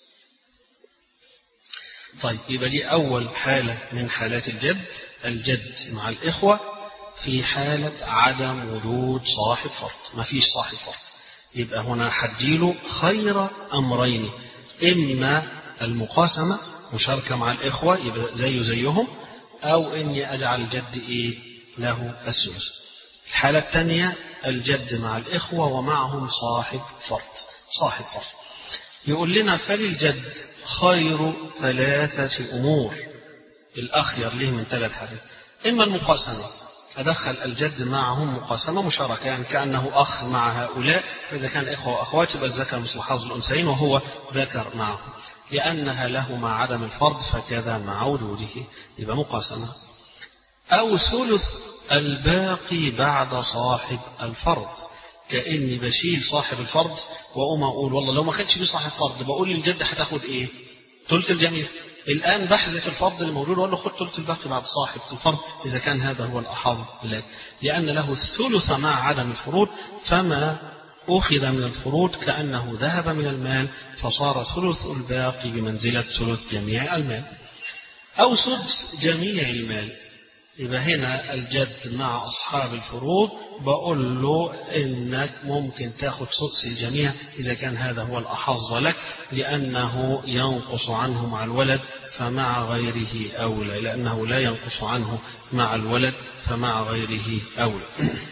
طيب يبقى دي أول حالة من حالات الجد الجد مع الإخوة في حالة عدم وجود صاحب فرض ما فيش صاحب فرض يبقى هنا حديله خير أمرين إما المقاسمة مشاركة مع الإخوة يبقى زيه زيهم أو إني أجعل الجد إيه له الثلث الحالة الثانية الجد مع الإخوة ومعهم صاحب فرض صاحب فرض يقول لنا فللجد خير ثلاثة أمور الأخير له من ثلاث حاجات إما المقاسمة أدخل الجد معهم مقاسمة مشاركة يعني كأنه أخ مع هؤلاء فإذا كان إخوة وأخوات يبقى الذكر مثل حظ الأنثيين وهو ذكر معهم لأنها له مع عدم الفرض فكذا مع وجوده يبقى مقاسمة أو ثلث الباقي بعد صاحب الفرض كأني بشيل صاحب الفرض وأقوم أقول والله لو ما خدش بيه صاحب فرض بقول للجد هتاخد إيه؟ ثلث الجميع الآن بحذف الفرض الموجود وأقول له خد ثلث الباقي بعد صاحب الفرض إذا كان هذا هو الأحظ لك لأن له الثلث مع عدم الفروض فما أخذ من الفروض كأنه ذهب من المال فصار ثلث الباقي بمنزلة ثلث جميع المال أو سدس جميع المال يبقى هنا الجد مع أصحاب الفروض بقول له إنك ممكن تاخد سدس الجميع إذا كان هذا هو الأحظ لك لأنه ينقص عنه مع الولد فمع غيره أولى لأنه لا ينقص عنه مع الولد فمع غيره أولى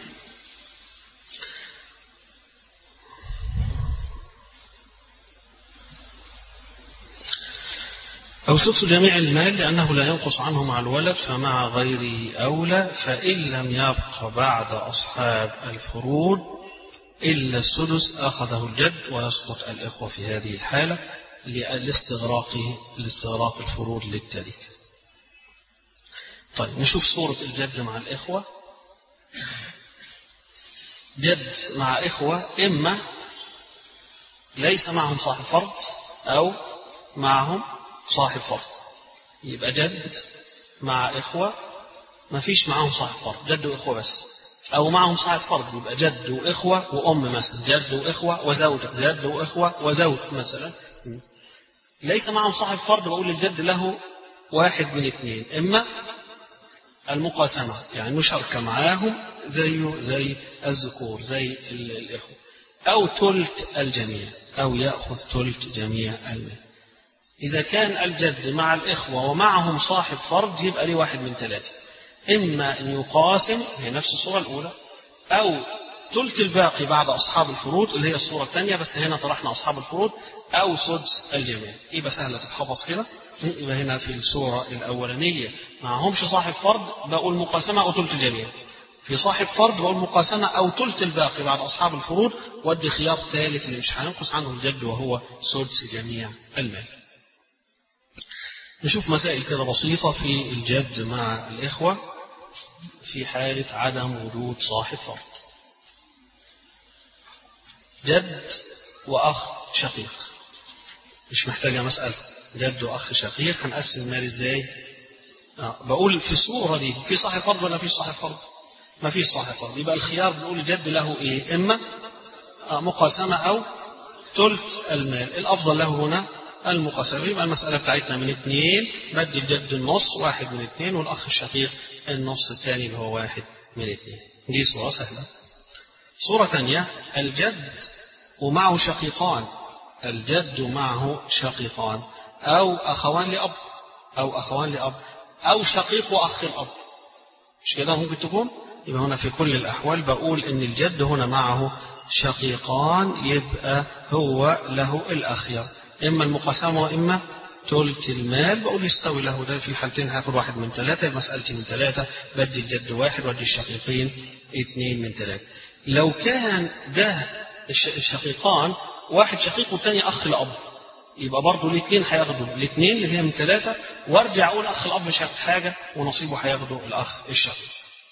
أو سدس جميع المال لأنه لا ينقص عنه مع الولد فمع غيره أولى فإن لم يبق بعد أصحاب الفروض إلا السدس أخذه الجد ويسقط الإخوة في هذه الحالة لاستغراقه لاستغراق الفروض للتركة. طيب نشوف صورة الجد مع الإخوة. جد مع إخوة إما ليس معهم صاحب فرض أو معهم صاحب فرض يبقى جد مع إخوة ما فيش معاهم صاحب فرض جد وإخوة بس أو معهم صاحب فرض يبقى جد وإخوة وأم مثلا جد وإخوة وزوجة جد وإخوة وزوج مثلا ليس معهم صاحب فرض بقول الجد له واحد من اثنين إما المقاسمة يعني مشاركة معاهم زيه زي الذكور زي الإخوة أو تلت الجميع أو يأخذ تلت جميع المال إذا كان الجد مع الإخوة ومعهم صاحب فرض يبقى ليه واحد من ثلاثة إما أن يقاسم هي نفس الصورة الأولى أو ثلث الباقي بعد أصحاب الفروض اللي هي الصورة الثانية بس هنا طرحنا أصحاب الفروض أو سدس الجميع يبقى سهلة تتحفظ كده يبقى هنا في الصورة الأولانية معهمش صاحب فرض بقول مقاسمة أو ثلث الجميع في صاحب فرض بقول مقاسمة أو ثلث الباقي بعد أصحاب الفروض ودي خيار ثالث اللي مش هينقص عنه الجد وهو سدس جميع المال نشوف مسائل كده بسيطة في الجد مع الإخوة في حالة عدم وجود صاحب فرض جد وأخ شقيق مش محتاجة مسألة جد وأخ شقيق هنقسم المال إزاي آه. بقول في الصورة دي في صاحب فرض ولا في صاحب فرض ما فيش صاحب فرض يبقى الخيار بنقول الجد له إيه إما آه مقاسمة أو ثلث المال الأفضل له هنا المقاسمة يبقى المسألة بتاعتنا من اثنين بدي الجد النص واحد من اثنين والأخ الشقيق النص الثاني اللي هو واحد من اثنين دي صورة سهلة صورة ثانية الجد ومعه شقيقان الجد معه شقيقان أو أخوان لأب أو أخوان لأب أو شقيق وأخ الأب مش كده ممكن تكون يبقى هنا في كل الأحوال بقول إن الجد هنا معه شقيقان يبقى هو له الأخير إما المقاسمة وإما ثلث المال بقول يستوي له ده في الحالتين هاخد واحد من ثلاثة مسألتي من ثلاثة بدي الجد واحد وادي الشقيقين اثنين من ثلاثة لو كان ده الشقيقان واحد شقيق والثاني أخ الأب يبقى برضه الاثنين هياخدوا الاثنين اللي هي من ثلاثة وارجع أقول أخ الأب مش هياخد حاجة ونصيبه هياخده الأخ الشقيق.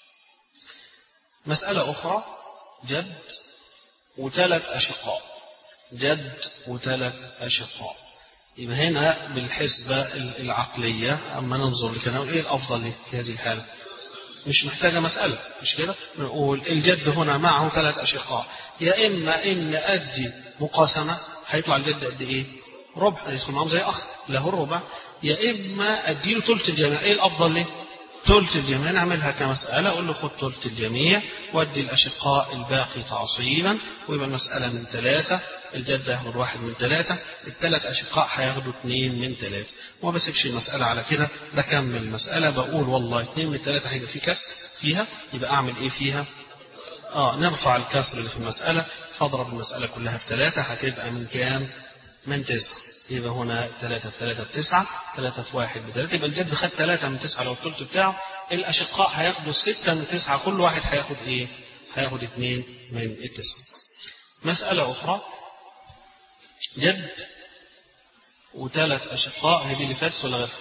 مسألة أخرى جد وثلاث أشقاء جد وثلاث أشقاء يبقى هنا بالحسبة العقلية أما ننظر لكده إيه الأفضل في هذه الحالة مش محتاجة مسألة مش كده نقول الجد هنا معه ثلاث أشقاء يا إما إن أدي مقاسمة هيطلع الجد قد إيه ربع يدخل معهم زي أخ له الربع يا إما أديله ثلث الجميع إيه الأفضل ليه ثلث الجميع نعملها كمسألة أقول له خد ثلث الجميع وأدي الأشقاء الباقي تعصيبا ويبقى المسألة من ثلاثة الجد هياخد واحد من ثلاثة الثلاث أشقاء هياخدوا اثنين من ثلاثة وما بسيبش المسألة على كده بكمل المسألة بقول والله اثنين من ثلاثة هيبقى في كسر فيها يبقى أعمل إيه فيها؟ آه نرفع الكسر اللي في المسألة فاضرب المسألة كلها في ثلاثة هتبقى من كام؟ من تسعة يبقى هنا ثلاثة في ثلاثة بتسعة ثلاثة في واحد بثلاثة يبقى الجد خد ثلاثة من تسعة لو الثلث بتاعه الأشقاء هياخدوا ستة من تسعة كل واحد هياخد إيه؟ هياخد اثنين من التسعة مسألة أخرى جد وثلاث أشقاء هي دي اللي فاتت ولا غيرها؟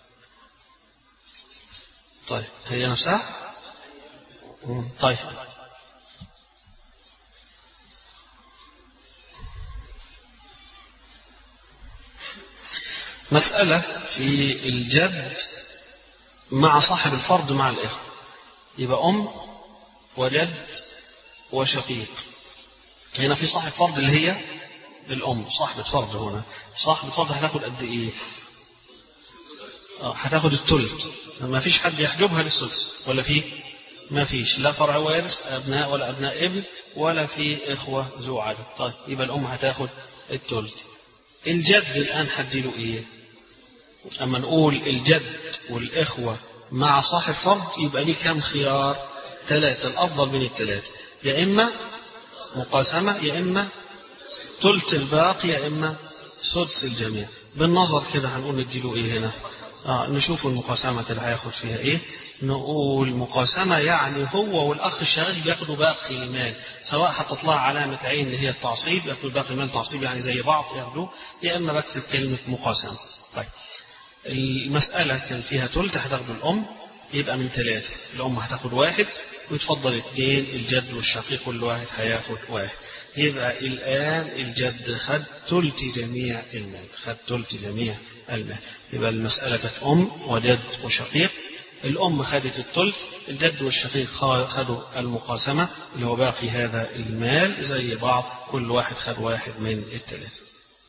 طيب هي نفسها؟ طيب مسألة في الجد مع صاحب الفرض مع الإخوة يبقى أم وجد وشقيق هنا في صاحب فرض اللي هي الأم صاحبة فرض هنا صاحب الفرض هتاخد قد إيه هتاخد الثلث ما فيش حد يحجبها للسدس ولا في ما فيش لا فرع وارث أبناء ولا أبناء ابن ولا في إخوة ذو عدد طيب يبقى الأم هتاخد الثلث الجد الآن هديله إيه أما نقول الجد والإخوة مع صاحب فرض يبقى ليه كم خيار ثلاثة الأفضل من الثلاثة يا إما مقاسمة يا إما ثلث الباقي يا إما سدس الجميع بالنظر كده هنقول نديله إيه هنا آه نشوف المقاسمة اللي هياخد فيها إيه نقول مقاسمة يعني هو والأخ الشغال بياخدوا باقي المال سواء هتطلع علامة عين اللي هي التعصيب ياخدوا باقي المال تعصيب يعني زي بعض ياخدوه يا إما بكتب كلمة مقاسمة طيب المسألة كان فيها ثلث هتاخده الأم يبقى من ثلاثة الأم هتاخد واحد ويتفضل اثنين الجد والشقيق كل واحد هياخد واحد يبقى الآن الجد خد ثلث جميع المال خد ثلث جميع المال يبقى المسألة كانت أم وجد وشقيق الأم خدت الثلث الجد والشقيق خدوا المقاسمة اللي هو باقي هذا المال زي بعض كل واحد خد واحد من الثلاثة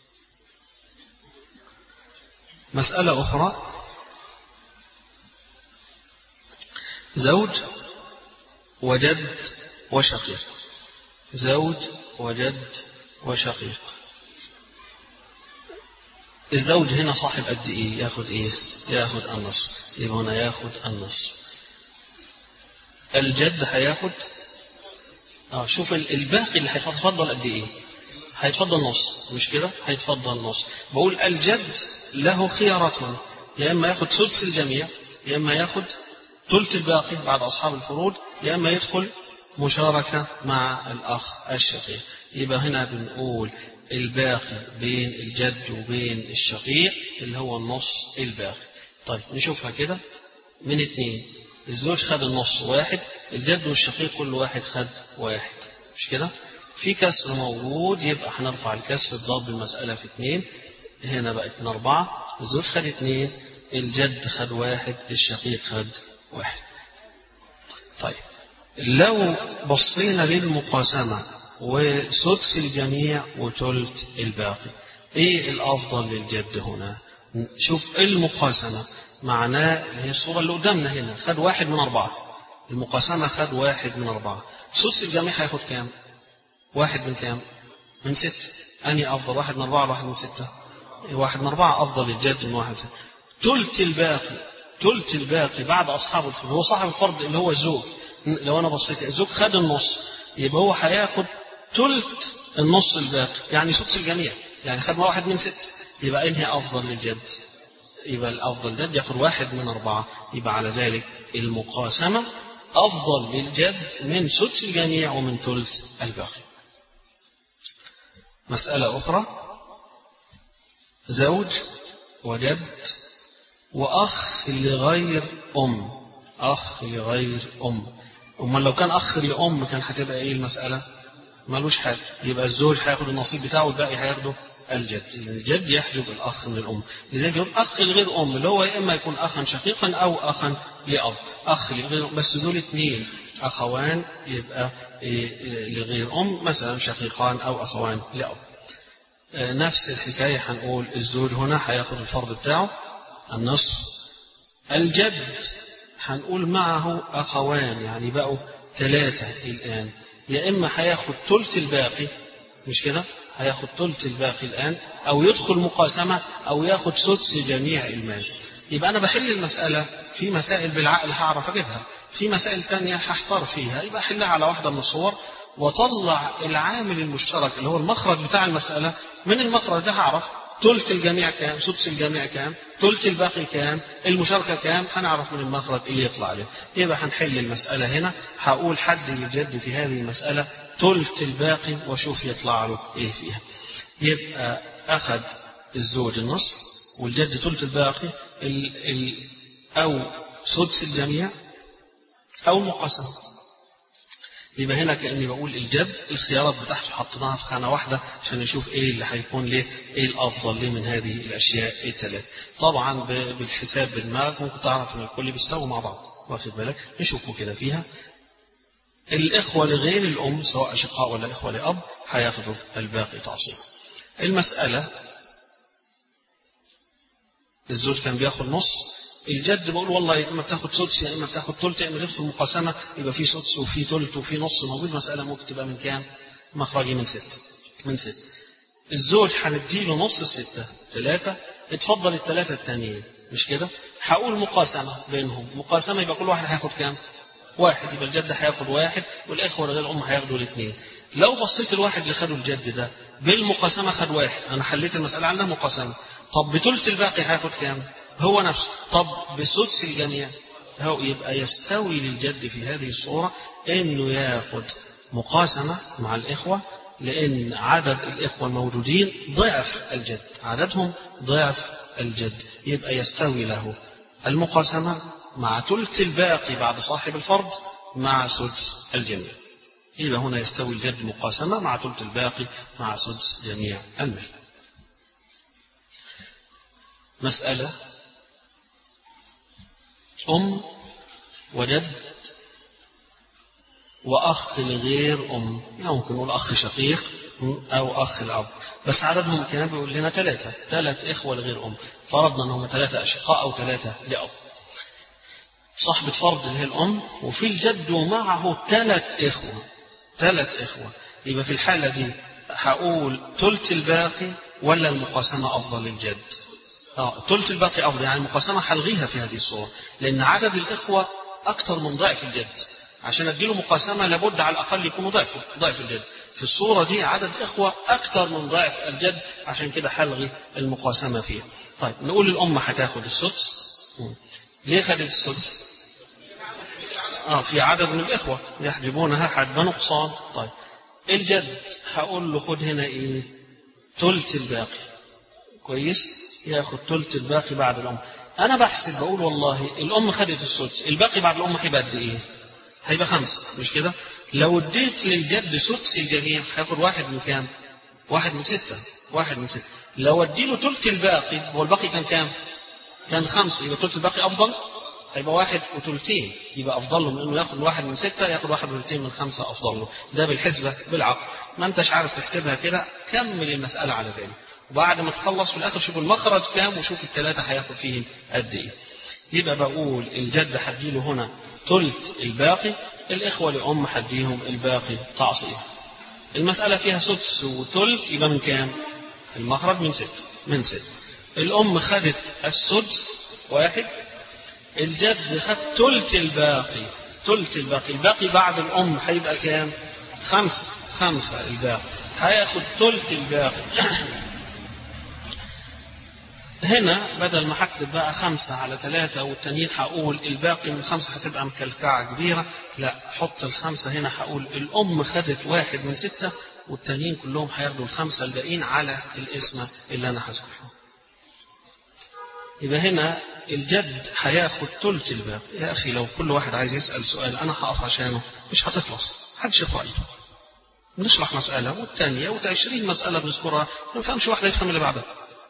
مسألة أخرى زوج وجد وشقيق زوج وجد وشقيق الزوج هنا صاحب قد ايه ياخد ايه ياخد النصف يبقى هنا ياخد النصف الجد هياخد اه شوف الباقي اللي هيتفضل قد ايه هيتفضل نص مش كده هيتفضل نص بقول الجد له خيارات يا اما ياخد سدس الجميع يا اما ياخد ثلث الباقي بعد اصحاب الفروض يا اما يدخل مشاركة مع الأخ الشقيق يبقى هنا بنقول الباقي بين الجد وبين الشقيق اللي هو النص الباقي طيب نشوفها كده من اتنين الزوج خد النص واحد الجد والشقيق كل واحد خد واحد مش كده في كسر موجود يبقى هنرفع الكسر الضاد بالمسألة في اتنين هنا بقت من أربعة الزوج خد اتنين الجد خد واحد الشقيق خد واحد طيب لو بصينا للمقاسمة وسدس الجميع وثلث الباقي ايه الافضل للجد هنا شوف المقاسمة معناه هي الصورة اللي قدامنا هنا خد واحد من أربعة المقاسمة خد واحد من أربعة سدس الجميع هياخد كام واحد من كام من ست أني أفضل واحد من أربعة واحد من ستة واحد من أربعة أفضل للجد من واحد ثلث الباقي ثلث الباقي بعد أصحاب الفرض هو صاحب الفرض اللي هو الزوج لو أنا بصيت الزوج خد النص يبقى هو هياخد ثلث النص الباقي يعني سدس الجميع يعني خد واحد من ست يبقى انهي أفضل للجد يبقى الأفضل جد ياخد واحد من أربعة يبقى على ذلك المقاسمة أفضل للجد من سدس الجميع ومن ثلث الباقي مسألة أخرى زوج وجد وأخ لغير أم أخ لغير أم أمال لو كان أخ لأم كان هتبقى إيه المسألة؟ ملوش حاجة يبقى الزوج هياخد النصيب بتاعه والباقي هياخده الجد يعني الجد يحجب الأخ من الأم لذلك يقول أخ لغير أم اللي هو يا إما يكون أخا شقيقا أو أخا لأب أخ لغير بس دول اثنين أخوان يبقى لغير أم مثلا شقيقان أو أخوان لأب نفس الحكاية هنقول الزوج هنا هياخد الفرض بتاعه النصف الجد هنقول معه أخوان يعني بقوا ثلاثة الآن يا إما هياخد ثلث الباقي مش كده هياخد ثلث الباقي الآن أو يدخل مقاسمة أو ياخد سدس جميع المال يبقى أنا بحل المسألة في مسائل بالعقل هعرف أجيبها في مسائل تانية هحتار فيها يبقى أحلها على واحدة من الصور وطلع العامل المشترك اللي هو المخرج بتاع المسألة من المخرج ده هعرف تلت الجميع كام سدس الجميع كام تلت الباقي كام المشاركة كام هنعرف من المخرج اللي يطلع عليه يبقى هنحل المسألة هنا هقول حد الجد في هذه المسألة تلت الباقي وشوف يطلع له ايه فيها يبقى أخذ الزوج النصف والجد تلت الباقي ال ال أو سدس الجميع أو المقاسمة يبقى هنا كأني بقول الجد الخيارات بتاعته حطيناها في خانة واحدة عشان نشوف ايه اللي هيكون ليه ايه الافضل ليه من هذه الاشياء الثلاث طبعا بالحساب بالدماغ ممكن تعرف ان الكل بيستووا مع بعض واخد بالك نشوفوا كده فيها الإخوة لغير الأم سواء أشقاء ولا إخوة لأب هياخدوا الباقي تعصيب المسألة الزوج كان بياخد نص الجد بقول والله يا اما بتاخد سدس يا اما بتاخد ثلث يا اما تدخل مقاسمه يبقى في سدس وفي ثلث وفي نص موجود مساله ممكن تبقى من كام؟ مخرجي من ستة من ستة الزوج هنديله نص الستة ثلاثة اتفضل الثلاثة التانيين مش كده؟ هقول مقاسمة بينهم مقاسمة يبقى كل واحد هياخد كام؟ واحد يبقى الجد هياخد واحد والإخوة لغير الأم هياخدوا الاثنين لو بصيت الواحد اللي خدوا الجد ده بالمقاسمة خد واحد أنا حليت المسألة عندها مقاسمة طب بثلث الباقي هياخد كام؟ هو نفسه طب بسدس الجميع هو يبقى يستوي للجد في هذه الصورة انه ياخد مقاسمة مع الإخوة لأن عدد الإخوة الموجودين ضعف الجد عددهم ضعف الجد يبقى يستوي له المقاسمة مع ثلث الباقي بعد صاحب الفرض مع سدس الجميع يبقى هنا يستوي الجد مقاسمة مع ثلث الباقي مع سدس جميع المال مسألة أم وجد وأخ لغير أم يعني ممكن نقول أخ شقيق أو أخ الأب بس عددهم كان بيقول لنا ثلاثة ثلاث إخوة لغير أم فرضنا أنهم ثلاثة أشقاء أو ثلاثة لأب صاحبة فرض اللي هي الأم وفي الجد ومعه ثلاث إخوة ثلاث إخوة يبقى في الحالة دي هقول ثلث الباقي ولا المقاسمة أفضل للجد اه ثلث الباقي أفضل يعني المقاسمة هلغيها في هذه الصورة لأن عدد الإخوة أكثر من ضعف الجد عشان أديله مقاسمة لابد على الأقل يكونوا ضعف ضعف الجد في الصورة دي عدد إخوة أكثر من ضعف الجد عشان كده هلغي المقاسمة فيها طيب نقول الأم هتاخد السدس ليه خدت السدس؟ اه في عدد من الإخوة يحجبونها حجب نقصان طيب الجد هقول له خد هنا إيه؟ ثلث الباقي كويس؟ ياخد ثلث الباقي بعد الأم أنا بحسب بقول والله الأم خدت السدس الباقي بعد الأم هيبقى قد إيه؟ هيبقى خمسة مش كده؟ لو اديت للجد سدس الجميع هياخد واحد من كام؟ واحد من ستة واحد من ستة لو اديله ثلث الباقي هو الباقي كان كام؟ كان خمسة يبقى ثلث الباقي أفضل هيبقى واحد وثلثين يبقى أفضل له من إنه ياخد واحد من ستة ياخد واحد وثلثين من خمسة أفضل له ده بالحسبة بالعقل ما أنتش عارف تحسبها كده كمل المسألة على ذلك وبعد ما تخلص في الآخر شوف المخرج كام وشوف الثلاثة هياخد فيهم قد إيه يبقى بقول الجد هديله هنا ثلث الباقي الإخوة لأم هديهم الباقي تعصيب المسألة فيها سدس وثلث يبقى من كام؟ المخرج من ست من ست الأم خدت السدس واحد الجد خد ثلث الباقي ثلث الباقي الباقي بعد الأم هيبقى كام؟ خمسة خمسة الباقي هياخد ثلث الباقي هنا بدل ما هكتب بقى خمسة على ثلاثة والتانيين هقول الباقي من خمسة هتبقى مكلكعة كبيرة لا حط الخمسة هنا هقول الأم خدت واحد من ستة والتانيين كلهم هياخدوا الخمسة الباقيين على الاسم اللي أنا هذكره يبقى هنا الجد هياخد ثلث الباقي يا أخي لو كل واحد عايز يسأل سؤال أنا هقف عشانه مش هتخلص محدش يقرأ نشرح مسألة والثانية وعشرين مسألة بنذكرها ما نفهمش واحدة يفهم اللي بعدها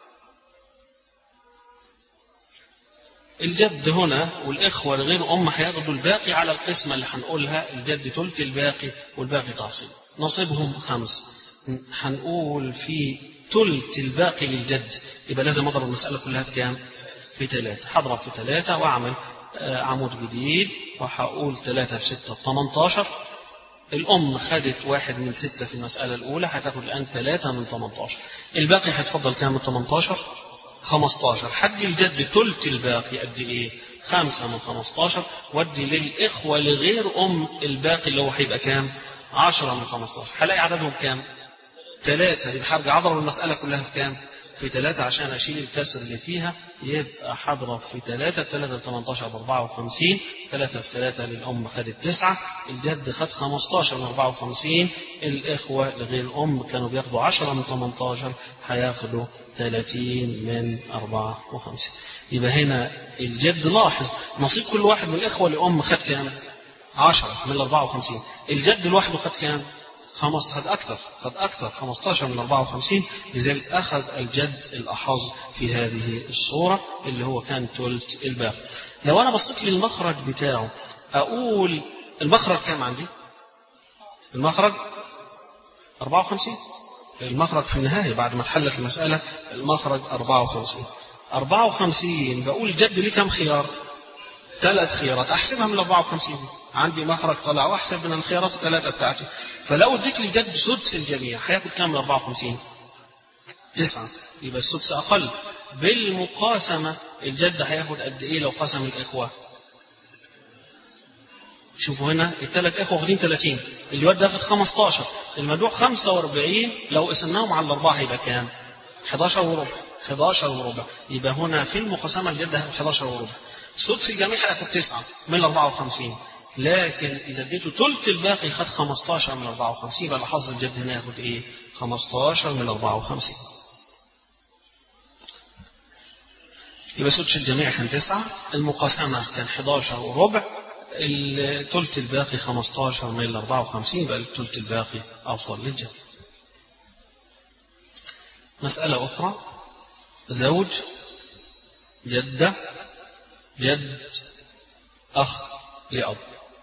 الجد هنا والإخوة لغير أم هياخدوا الباقي على القسمة اللي هنقولها الجد ثلث الباقي والباقي تعصيب نصيبهم خمس هنقول في ثلث الباقي للجد يبقى لازم أضرب المسألة كلها في كام؟ في ثلاثة هضرب في ثلاثة وأعمل عمود جديد وهقول ثلاثة في ستة في 18 الأم خدت واحد من ستة في المسألة الأولى هتاخد الآن ثلاثة من 18 الباقي هيتفضل كام من 18 15 حد الجد ثلث الباقي قد ايه؟ خمسة من 15 ودي للإخوة لغير أم الباقي اللي هو هيبقى كام؟ 10 من 15 هلاقي عددهم كام؟ ثلاثة يبقى هرجع أضرب المسألة كلها في كام؟ في ثلاثة عشان أشيل الكسر اللي فيها يبقى هضرب في ثلاثة ثلاثة 18 ب 54 ثلاثة في ثلاثة للأم خدت تسعة الجد خد 15 من 54 الإخوة لغير الأم كانوا بياخدوا 10 من 18 هياخدوا 30 من 54 يبقى هنا الجد لاحظ نصيب كل واحد من الإخوة لأم خد كام؟ 10 من 54 الجد لوحده خد كام؟ خمس خد أكثر خد أكثر 15 من 54 لذلك أخذ الجد الأحظ في هذه الصورة اللي هو كان ثلث الباقي لو أنا بصيت للمخرج بتاعه أقول المخرج كام عندي؟ المخرج 54 المخرج في النهاية بعد ما اتحلت المسألة المخرج 54 54 بقول جد ليه كم خيار؟ ثلاث خيارات أحسبها من 54 عندي مخرج طلع واحسب من الخيارات الثلاثة بتاعتي فلو اديت لي جد سدس الجميع هياخد كام من 54 تسعة يبقى السدس أقل بالمقاسمة الجد هياخد قد إيه لو قسم الإخوة شوفوا هنا الثلاث إخوة واخدين 30 الواد ياخد 15 المدوع 45 لو قسمناهم على الأربعة هيبقى كام 11 وربع 11 وربع يبقى هنا في المقاسمة الجد هياخد 11 وربع سدس الجميع هياخد 9 من 54 لكن إذا اديته ثلث الباقي خد 15 من 54 يبقى حظ الجد هنا ياخد إيه؟ 15 من 54 يبقى سدس الجميع كان 9 المقاسمة كان 11 وربع الثلث الباقي 15 من 54 يبقى الثلث الباقي أفضل للجد مسألة أخرى زوج جدة جد أخ لأب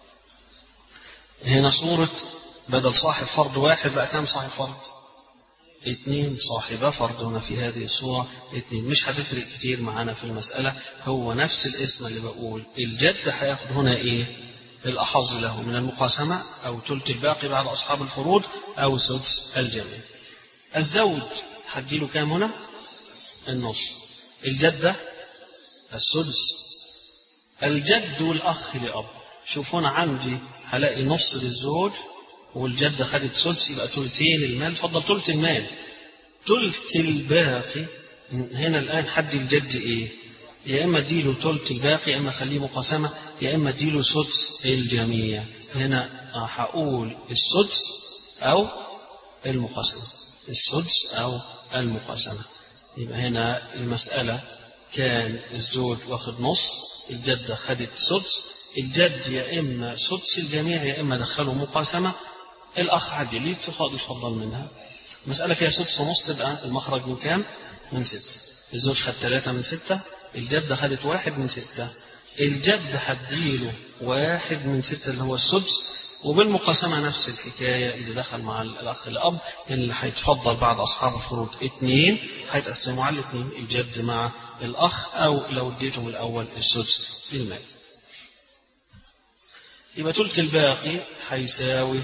هنا صورة بدل صاحب فرض واحد بقى كم صاحب فرض اثنين صاحب فرض هنا في هذه الصورة اثنين مش هتفرق كتير معانا في المسألة هو نفس الاسم اللي بقول الجد هياخد هنا ايه الأحظ له من المقاسمة أو ثلث الباقي بعد أصحاب الفروض أو سدس الجميع الزوج هديله كام هنا النص الجدة السدس الجد والأخ لأب شوفوا أنا عندي هلاقي نص للزوج والجدة خدت سدس يبقى ثلثين المال فضل ثلث المال ثلث الباقي هنا الآن حد الجد إيه يا إما اديله ثلث الباقي يا إما خليه مقاسمة يا إما اديله سدس الجميع هنا هقول السدس أو المقاسمة السدس أو المقاسمة يبقى هنا المسألة كان الزوج واخد نص الجدة خدت سدس الجد يا إما سدس الجميع يا إما دخلوا مقاسمة الأخ عدي ليه يفضل منها مسألة فيها سدس ونص تبقى المخرج من كام؟ من ستة الزوج خد ثلاثة من ستة الجدة خدت واحد من ستة الجد هديله واحد من ستة اللي هو السدس وبالمقاسمة نفس الحكاية إذا دخل مع الأخ الأب اللي هيتفضل بعد أصحاب الفروض اثنين هيتقسموا على الاثنين الجد مع الأخ أو لو اديتهم الأول السدس في المال يبقى تلت الباقي هيساوي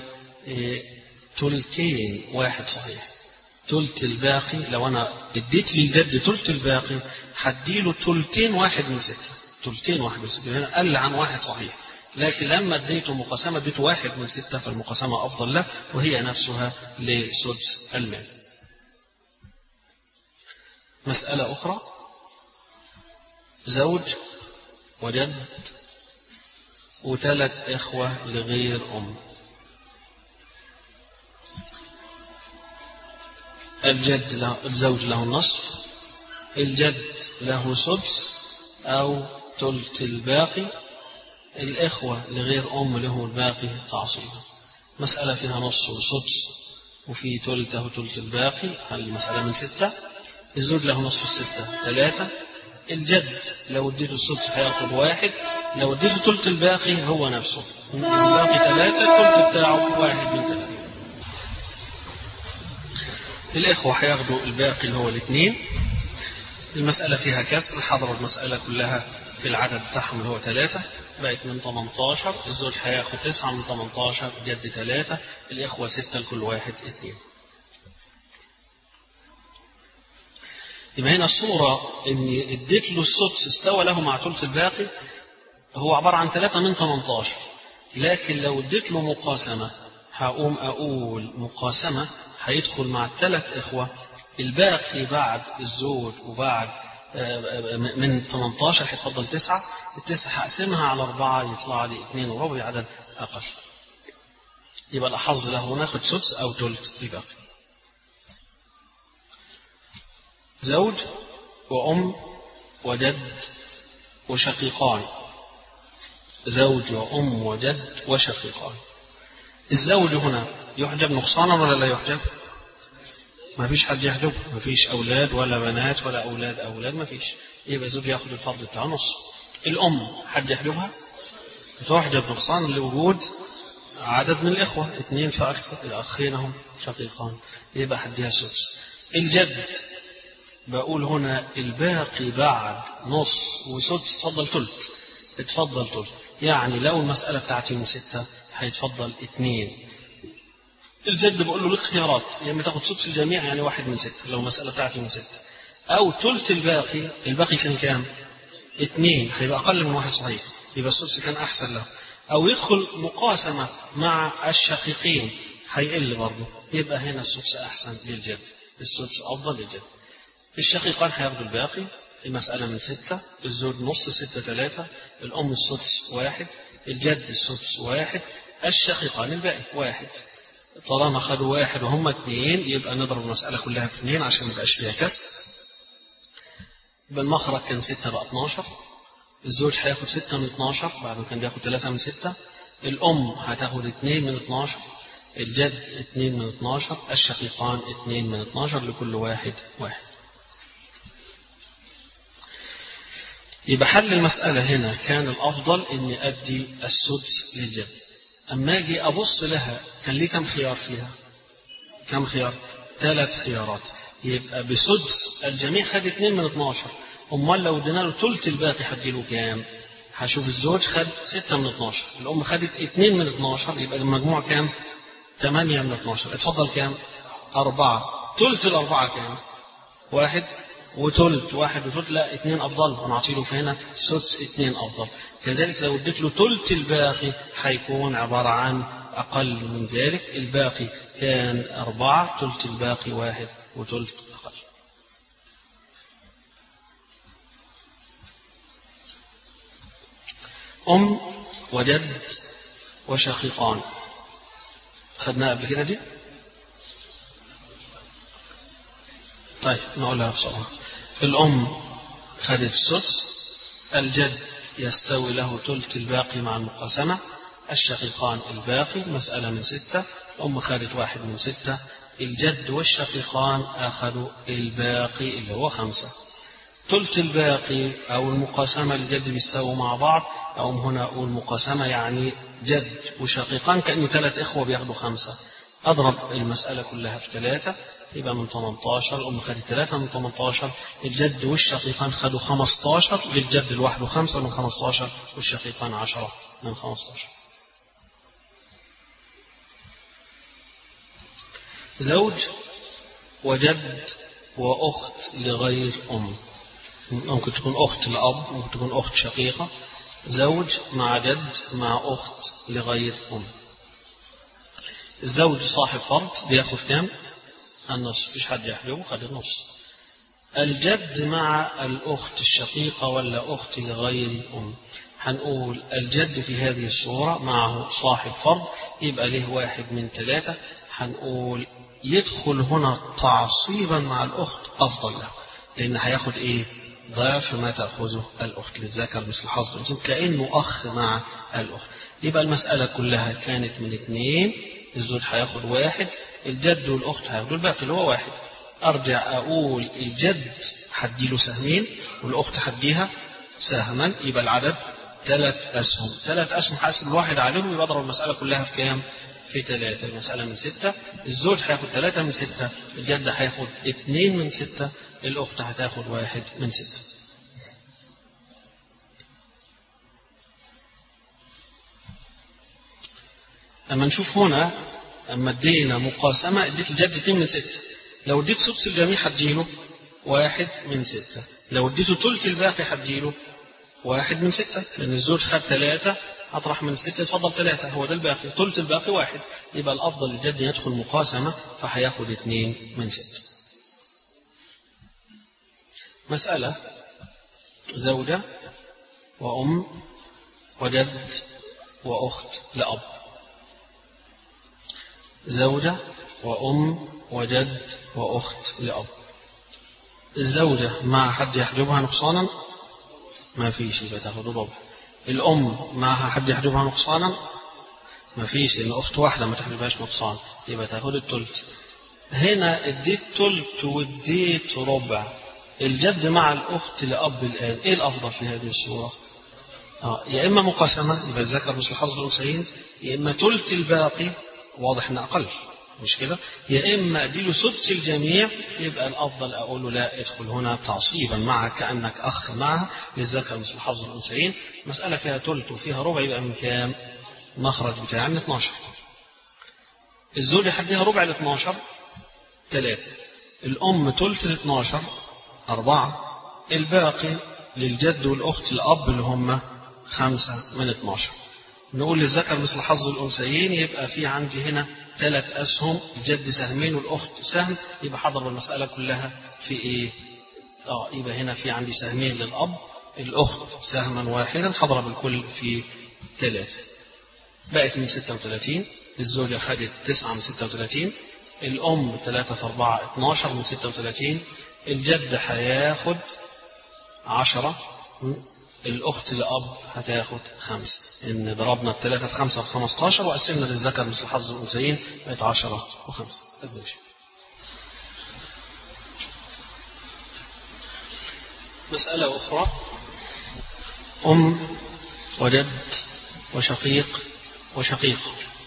تلتين واحد صحيح تلت الباقي لو أنا اديت للجد تلت الباقي هديله تلتين واحد من ستة تلتين واحد من ستة هنا قل عن واحد صحيح لكن لما اديته مقاسمة اديته واحد من ستة فالمقاسمة أفضل له وهي نفسها لسدس المال مسألة أخرى زوج وجد وثلاث إخوة لغير أم الجد له الزوج له النصف الجد له سدس أو ثلث الباقي الإخوة لغير أم له الباقي تعصيبا مسألة فيها نص وسدس وفي ثلث وثلث الباقي المسألة من ستة الزوج له نصف الستة ثلاثة الجد لو اديته السدس هياخد واحد لو اديته ثلث الباقي هو نفسه الباقي ثلاثة الثلث بتاعه واحد من ثلاثة الإخوة هياخدوا الباقي اللي هو الاثنين المسألة فيها كسر حضروا المسألة كلها في العدد بتاعهم اللي هو ثلاثة بقت من 18 الزوج هياخد 9 من 18 جد 3 الإخوة 6 لكل واحد اثنين يبقى هنا الصورة إن اديت له السدس استوى له مع ثلث الباقي هو عبارة عن 3 من 18 لكن لو اديت له مقاسمة هقوم أقول مقاسمة هيدخل مع الثلاث إخوة الباقي بعد الزوج وبعد من 18 هيتفضل تسعة التسعة هقسمها على أربعة يطلع لي اثنين وربع عدد أقل يبقى الأحظ له ناخد سدس أو ثلث الباقي زوج وأم وجد وشقيقان زوج وأم وجد وشقيقان الزوج هنا يحجب نقصانا ولا لا يحجب ما فيش حد يحجب ما فيش أولاد ولا بنات ولا أولاد أولاد ما فيش يبقى الزوج ياخد الفرض بتاع نص الأم حد يحجبها تحجب نقصان لوجود عدد من الإخوة اثنين فأكثر الأخين هم شقيقان يبقى حدها سدس الجد بقول هنا الباقي بعد نص وسدس تفضل تلت اتفضل تلت يعني لو المسألة بتاعتي من ستة هيتفضل اثنين الجد بقول له لك خيارات يا اما تاخد سدس الجميع يعني واحد من ستة لو المسألة بتاعتي من ستة أو تلت الباقي الباقي كان كام؟ اثنين هيبقى أقل من واحد صحيح يبقى السدس كان أحسن له أو يدخل مقاسمة مع الشقيقين هيقل برضه يبقى هنا السدس أحسن للجد السدس أفضل للجد الشقيقان هياخدوا الباقي المسألة من ستة الزوج نص ستة ثلاثة الأم السدس واحد الجد السدس واحد الشقيقان الباقي واحد طالما خدوا واحد وهم اثنين يبقى نضرب المسألة كلها في اثنين عشان ما يبقاش فيها كسر يبقى المخرج كان ستة بقى 12 الزوج هياخد ستة من 12 بعد ما كان بياخد ثلاثة من ستة الأم هتاخد اثنين من 12 الجد اثنين من 12 الشقيقان اثنين من 12 لكل واحد واحد يبقى حل المسألة هنا كان الأفضل إني أدي السدس للجد أما أجي أبص لها كان لي كم خيار فيها كم خيار ثلاث خيارات يبقى بسدس الجميع خد 2 من 12 أمال لو ادينا له ثلث الباقي هديله كام هشوف الزوج خد 6 من 12 الأم خدت 2 من 12 يبقى المجموع كام 8 من 12 اتفضل كام أربعة ثلث الأربعة كام واحد وتلت واحد وتلت لا اثنين أفضل ونعطي له هنا سدس اثنين أفضل كذلك لو اديت له تلت الباقي هيكون عبارة عن أقل من ذلك الباقي كان أربعة تلت الباقي واحد وتلت أقل أم وجد وشقيقان خدناها قبل كده دي طيب نقولها بسرعة الأم خدت السدس الجد يستوي له ثلث الباقي مع المقاسمة الشقيقان الباقي مسألة من ستة الأم خدت واحد من ستة الجد والشقيقان أخذوا الباقي اللي هو خمسة ثلث الباقي أو المقاسمة الجد بيستووا مع بعض أو هنا أقول مقاسمة يعني جد وشقيقان كأنه ثلاث إخوة بياخدوا خمسة أضرب المسألة كلها في ثلاثة يبقى من 18 الأم خدت 3 من 18 الجد والشقيقان خدوا 15 للجد لوحده 5 من 15 والشقيقان 10 من 15 زوج وجد وأخت لغير أم ممكن تكون أخت لأب ممكن تكون أخت شقيقة زوج مع جد مع أخت لغير أم الزوج صاحب فرض بياخد كام؟ النصف مفيش حد يحجبه خد النص الجد مع الأخت الشقيقة ولا أخت لغير أم هنقول الجد في هذه الصورة معه صاحب فرض يبقى له واحد من ثلاثة هنقول يدخل هنا تعصيبا مع الأخت أفضل له لأن هياخد إيه ضعف ما تأخذه الأخت للذكر مثل حظ الأنثى كأنه أخ مع الأخت يبقى المسألة كلها كانت من اثنين الزوج هياخد واحد الجد والأخت هياخدوا الباقي اللي هو واحد أرجع أقول الجد هديله سهمين والأخت هديها سهما يبقى العدد ثلاث أسهم ثلاث أسهم هقسم الواحد عليهم يبقى أضرب المسألة كلها في كام؟ في ثلاثة المسألة من ستة الزوج هياخد ثلاثة من ستة الجد هياخد اثنين من ستة الأخت هتاخد واحد من ستة أما نشوف هنا أما ادينا مقاسمة اديت الجد اثنين من ستة لو اديت سدس الجميع هديله واحد من ستة لو اديته ثلث الباقي هديله واحد من ستة لأن الزوج خد ثلاثة أطرح من الستة يتفضل ثلاثة هو ده الباقي ثلث الباقي واحد يبقى الأفضل للجد يدخل مقاسمة فهياخد اثنين من ستة مسألة زوجة وأم وجد وأخت لأب زوجة وأم وجد وأخت لأب الزوجة مع حد يحجبها نقصانا ما فيش يبقى تاخد ربع الأم معها حد يحجبها نقصانا ما فيش لأن أخت واحدة ما تحجبهاش نقصان يبقى تاخد التلت هنا اديت تلت واديت ربع الجد مع الأخت لأب الآن إيه الأفضل في هذه الصورة آه. يا إما مقاسمة يبقى الذكر مثل حظ الأنثيين يا إما تلت الباقي واضح إن أقل مش كده يا إما أديله سدس الجميع يبقى الأفضل أقول له لا ادخل هنا تعصيبا معك كأنك أخ معها للذكر مثل حظ الأنثيين مسألة فيها تلت وفيها ربع يبقى من كام مخرج بتاع من 12 الزوجة حدها ربع ل 12 ثلاثة الأم تلت ل 12 أربعة الباقي للجد والأخت الأب اللي هم خمسة من 12 نقول للذكر مثل حظ الأنثيين يبقى في عندي هنا ثلاث أسهم الجد سهمين والأخت سهم يبقى حضر المسألة كلها في إيه؟ آه يبقى هنا في عندي سهمين للأب الأخت سهما واحدا حضر بالكل في ثلاثة بقت من 36 الزوجة خدت 9 من 36 الأم 3 في 4 12 من 36 الجد هياخد 10 الأخت لأب هتاخد خمسة إن ضربنا الثلاثة في خمسة في 15 وقسمنا للذكر مثل حظ الأنثيين بقت 10 وخمسة أزوج مسألة أخرى أم وجد وشقيق وشقيق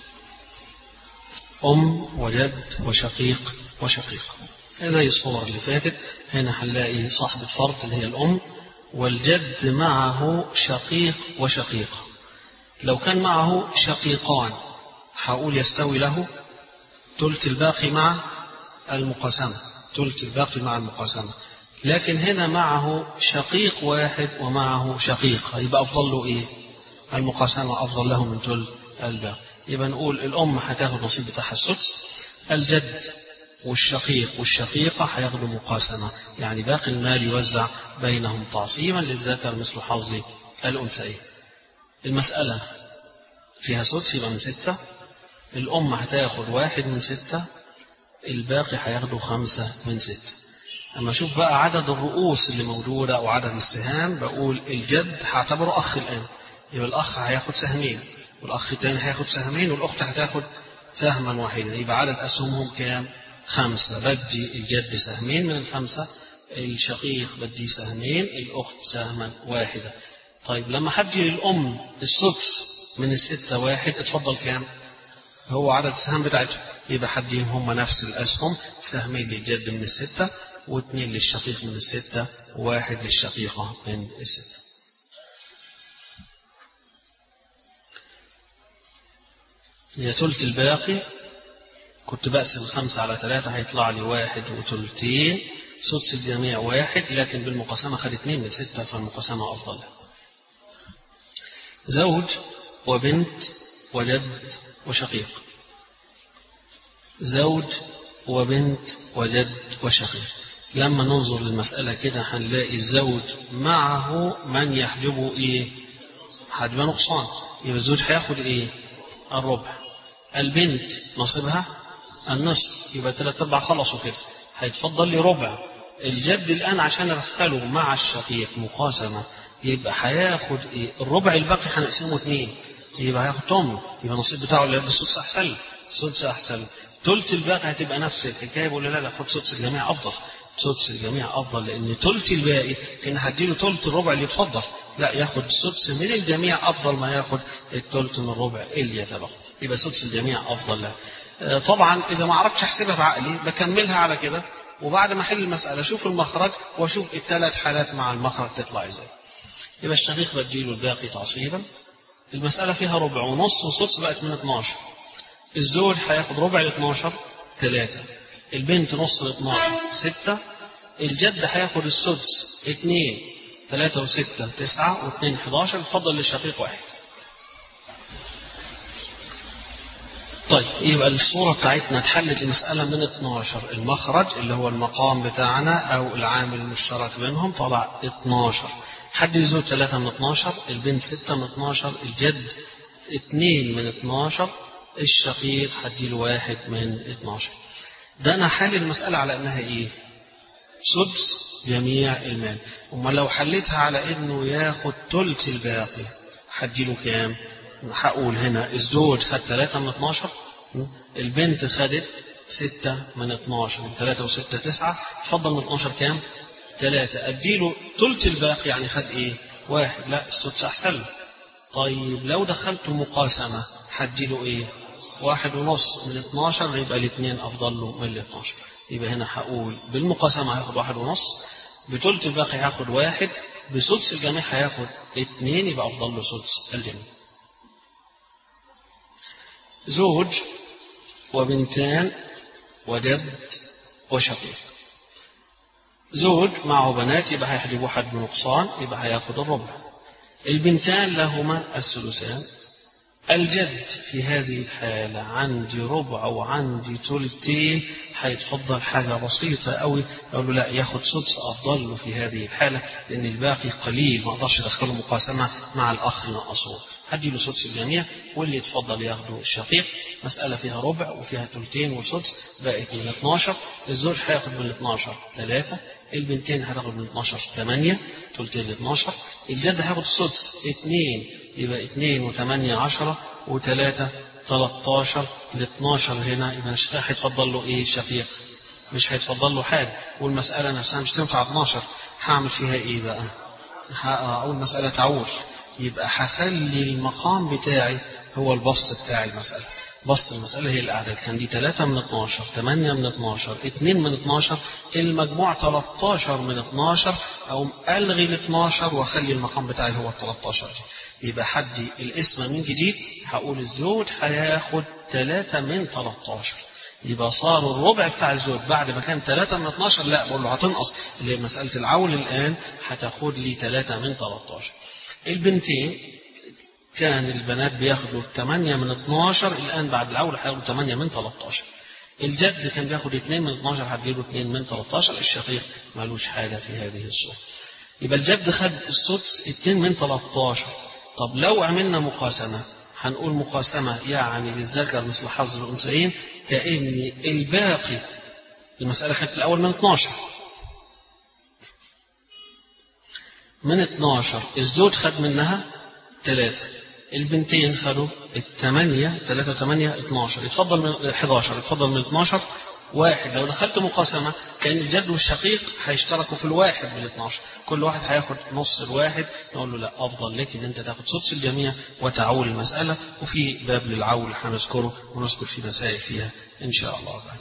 أم وجد وشقيق وشقيق زي الصور اللي فاتت هنا هنلاقي صاحبة فرد اللي هي الأم والجد معه شقيق وشقيق لو كان معه شقيقان هقول يستوي له تلت الباقي مع المقاسمة تلت الباقي مع المقاسمة لكن هنا معه شقيق واحد ومعه شقيق يبقى أفضل له إيه المقاسمة أفضل له من تلت الباقي يبقى نقول الأم هتاخد نصيب بتاعها السدس الجد والشقيق والشقيقة هياخدوا مقاسمة يعني باقي المال يوزع بينهم تعصيما للذكر مثل حظ الأنثيين المسألة فيها سدس يبقى من ستة الأم هتاخد واحد من ستة الباقي هياخدوا خمسة من ستة أما أشوف بقى عدد الرؤوس اللي موجودة أو عدد السهام بقول الجد هعتبره أخ الآن يبقى الأخ هياخد سهمين والأخ الثاني هياخد سهمين والأخت هتاخد سهما واحدا يبقى عدد أسهمهم كام؟ خمسة بدي الجد سهمين من الخمسة الشقيق بدي سهمين الأخت سهما واحدا طيب لما حدي للأم السدس من الستة واحد اتفضل كام هو عدد السهام بتاعتهم يبقى حديهم هم نفس الأسهم سهمين للجد من الستة واثنين للشقيق من الستة وواحد للشقيقة من الستة هي تلت الباقي كنت بقسم خمسة على ثلاثة هيطلع لي واحد وثلثين سدس الجميع واحد لكن بالمقاسمة خد اثنين من ستة فالمقاسمة أفضل زوج وبنت وجد وشقيق زوج وبنت وجد وشقيق لما ننظر للمسألة كده هنلاقي الزوج معه من يحجبه إيه حجب نقصان يبقى الزوج هياخد إيه الربع البنت نصيبها النصف يبقى ثلاث ارباع خلصوا كده هيتفضل لي ربع الجد الان عشان ادخله مع الشقيق مقاسمه يبقى هياخد ايه الربع الباقي هنقسمه اثنين يبقى هياخد تمن يبقى النصيب بتاعه اللي ياخد السدس احسن السدس احسن ثلث الباقي هتبقى نفس الحكايه بقول له لا لا خد سدس الجميع افضل سدس الجميع افضل لان ثلث الباقي كان هديله ثلث الربع اللي يتفضل لا ياخد سدس من الجميع افضل ما ياخد الثلث من الربع اللي يتبقى يبقى سدس الجميع افضل له طبعا اذا ما عرفتش احسبها بعقلي بكملها على كده وبعد ما احل المساله اشوف المخرج واشوف الثلاث حالات مع المخرج تطلع ازاي يبقى الشقيق بديله الباقي تعصيبا المساله فيها ربع ونص وسدس بقت من 12 الزوج هياخد ربع ال 12 3 البنت نص ال 12 6 الجد هياخد السدس 2 3 و6 9 و2 11 اتفضل للشقيق واحد طيب يبقى الصورة بتاعتنا اتحلت المسألة من 12 المخرج اللي هو المقام بتاعنا أو العامل المشترك بينهم طلع 12 حد يزود 3 من 12 البنت 6 من 12 الجد 2 من 12 الشقيق هديله واحد من 12 ده أنا حل المسألة على إنها إيه؟ سدس جميع المال أما لو حليتها على إنه ياخد تلت الباقي هديله كام؟ هقول هنا الزوج خد 3 من 12 البنت خدت 6 من 12 3 و6 9 اتفضل من 12 كام؟ 3 اديله ثلث الباقي يعني خد ايه؟ واحد لا السدس احسن له طيب لو دخلت مقاسمة هديله ايه؟ واحد ونص من 12 يبقى الاثنين افضل له من ال 12 يبقى هنا هقول بالمقاسمة هياخد واحد ونص بثلث الباقي هياخد واحد بسدس الجميع هياخد اثنين يبقى افضل له سدس الجميع زوج وبنتان وجد وشقيق زوج معه بنات يبقى هيحجب واحد بنقصان يبقى هياخد الربع البنتان لهما الثلثان الجد في هذه الحالة عندي ربع وعندي ثلثين هيتفضل حاجة بسيطة قوي أقول له لا ياخد سدس أفضل له في هذه الحالة لأن الباقي قليل ما أقدرش أدخله مقاسمة مع الأخ نقصوه هدي له سدس الجميع واللي يتفضل ياخده الشقيق مسألة فيها ربع وفيها ثلثين وسدس بقت من 12 الزوج هياخد من 12 ثلاثة البنتين هتاخد من 12 8 ثلثين ل 12 الجد هياخد سدس 2 يبقى 2 و8 10 و3 13 ل 12 هنا يبقى الشقيق هيتفضل له ايه شقيق مش هيتفضل له حاجة والمسألة نفسها مش تنفع 12 هعمل فيها ايه بقى؟ هقول مسألة تعول يبقى هخلي المقام بتاعي هو البسط بتاع المسألة بسط المسألة هي الأعداد كان دي 3 من 12 8 من 12 2 من 12 المجموع 13 من 12 أو ألغي ال 12 وأخلي المقام بتاعي هو ال 13 دي يبقى حدي الاسم من جديد هقول الزوج هياخد 3 من 13 يبقى صار الربع بتاع الزوج بعد ما كان 3 من 12 لا بقول له هتنقص اللي هي مسألة العول الآن هتاخد لي 3 من 13 البنتين كان البنات بياخدوا 8 من 12 الآن بعد العول هياخدوا 8 من 13 الجد كان بياخد 2 من 12 هتجيله 2 من 13 الشقيق مالوش حاجة في هذه الصورة يبقى الجد خد السدس 2 من 13 طب لو عملنا مقاسمة هنقول مقاسمة يعني للذكر مثل حظ الأنثيين كأن الباقي المسألة كانت الأول من 12 من 12 الزوج خد منها ثلاثة البنتين خدوا الثمانية ثلاثة وثمانية 12 يتفضل من 11 يتفضل من 12 واحد لو دخلت مقاسمة كان الجد والشقيق هيشتركوا في الواحد من 12 كل واحد هياخد نص الواحد نقول له لا أفضل لك إن أنت تاخد سدس الجميع وتعول المسألة وفي باب للعول هنذكره ونذكر في مسائل فيها إن شاء الله تعالى.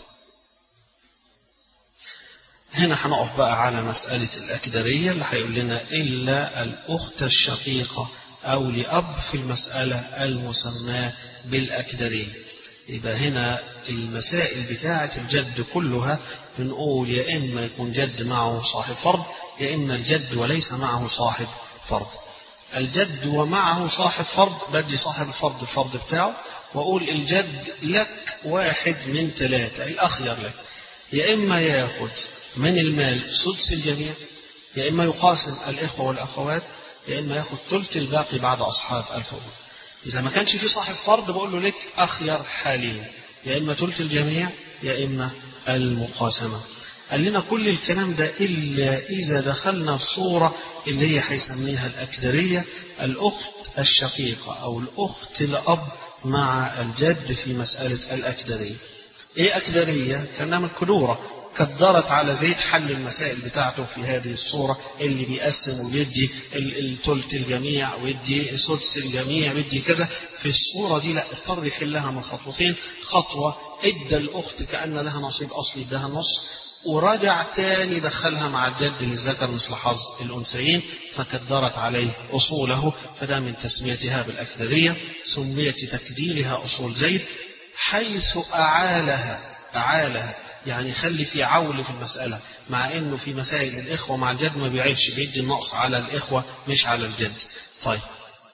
هنا هنقف بقى على مسألة الأكدرية اللي هيقول لنا إلا الأخت الشقيقة أو لأب في المسألة المسماة بالأكدرية يبقى هنا المسائل بتاعة الجد كلها بنقول يا إما يكون جد معه صاحب فرض يا إما الجد وليس معه صاحب فرض الجد ومعه صاحب فرض بدي صاحب الفرض الفرض بتاعه وأقول الجد لك واحد من ثلاثة الأخير لك يا إما ياخد من المال سدس الجميع يا إما يقاسم الإخوة والأخوات يا إما ياخد ثلث الباقي بعد أصحاب الفروض إذا ما كانش في صاحب فرض بقول له لك أخير حاليا يا إما ثلث الجميع يا إما المقاسمة قال لنا كل الكلام ده إلا إذا دخلنا في صورة اللي هي هيسميها الأكدرية الأخت الشقيقة أو الأخت الأب مع الجد في مسألة الأكدرية إيه أكدرية؟ كانها من كدورة كدرت على زيد حل المسائل بتاعته في هذه الصورة اللي بيقسم ويدي الثلث الجميع ويدي سدس الجميع ويدي كذا في الصورة دي لا اضطر يحلها من خطوتين خطوة ادى الأخت كأن لها نصيب أصلي اداها النص ورجع تاني دخلها مع الجد للذكر مثل حظ الأنثيين فكدرت عليه أصوله فده من تسميتها بالأكثرية سميت تكديرها أصول زيد حيث أعالها أعالها يعني خلي في عول في المسألة مع انه في مسائل الاخوة مع الجد ما بيعيدش بيدي النقص على الاخوة مش على الجد طيب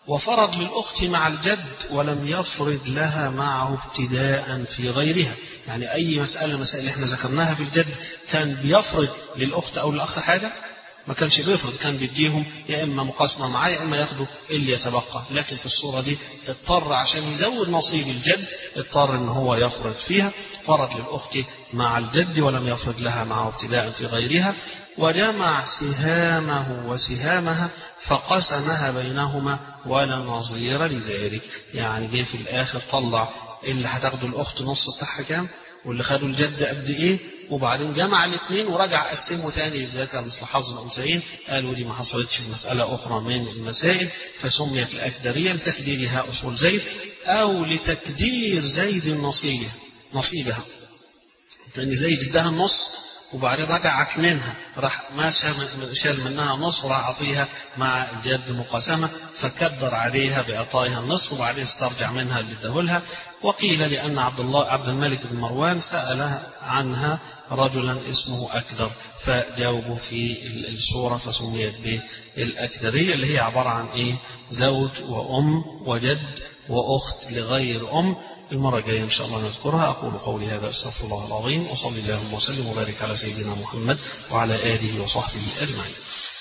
وفرض للأخت مع الجد ولم يفرض لها معه ابتداء في غيرها يعني أي مسألة مسائل اللي احنا ذكرناها في الجد كان بيفرض للأخت أو الأخ حاجة ما كانش بيفرض كان بيديهم يا إما مقاسمة معاه يا إما ياخدوا اللي يتبقى لكن في الصورة دي اضطر عشان يزود نصيب الجد اضطر إن هو يفرض فيها فرض للأخت مع الجد ولم يفرض لها معه ابتداء في غيرها وجمع سهامه وسهامها فقسمها بينهما ولا نظير لذلك يعني جه في الآخر طلع اللي هتاخده الأخت نص بتاعها كام واللي خدوا الجد قد إيه وبعدين جمع الاثنين ورجع قسمه تاني للذكر مثل حظ الأنثيين قالوا دي ما حصلتش في مسألة أخرى من المسائل فسميت الأكدرية لتكديرها أصول زيد أو لتكدير زيد نصيبها نصيبها لأن زيد اداها النص وبعدين رجعت منها راح ما شال منها نص وراح عطيها مع الجد مقاسمة فكدر عليها بإعطائها النصف وبعدين استرجع منها اللي اداهولها وقيل لأن عبد الله عبد الملك بن مروان سأل عنها رجلا اسمه أكدر فجاوبوا في السورة فسميت بالأكدرية اللي هي عبارة عن إيه زوج وأم وجد وأخت لغير أم المرة الجاية إن شاء الله نذكرها أقول قولي هذا أستغفر الله العظيم وصلي اللهم وسلم وبارك على سيدنا محمد وعلى آله وصحبه أجمعين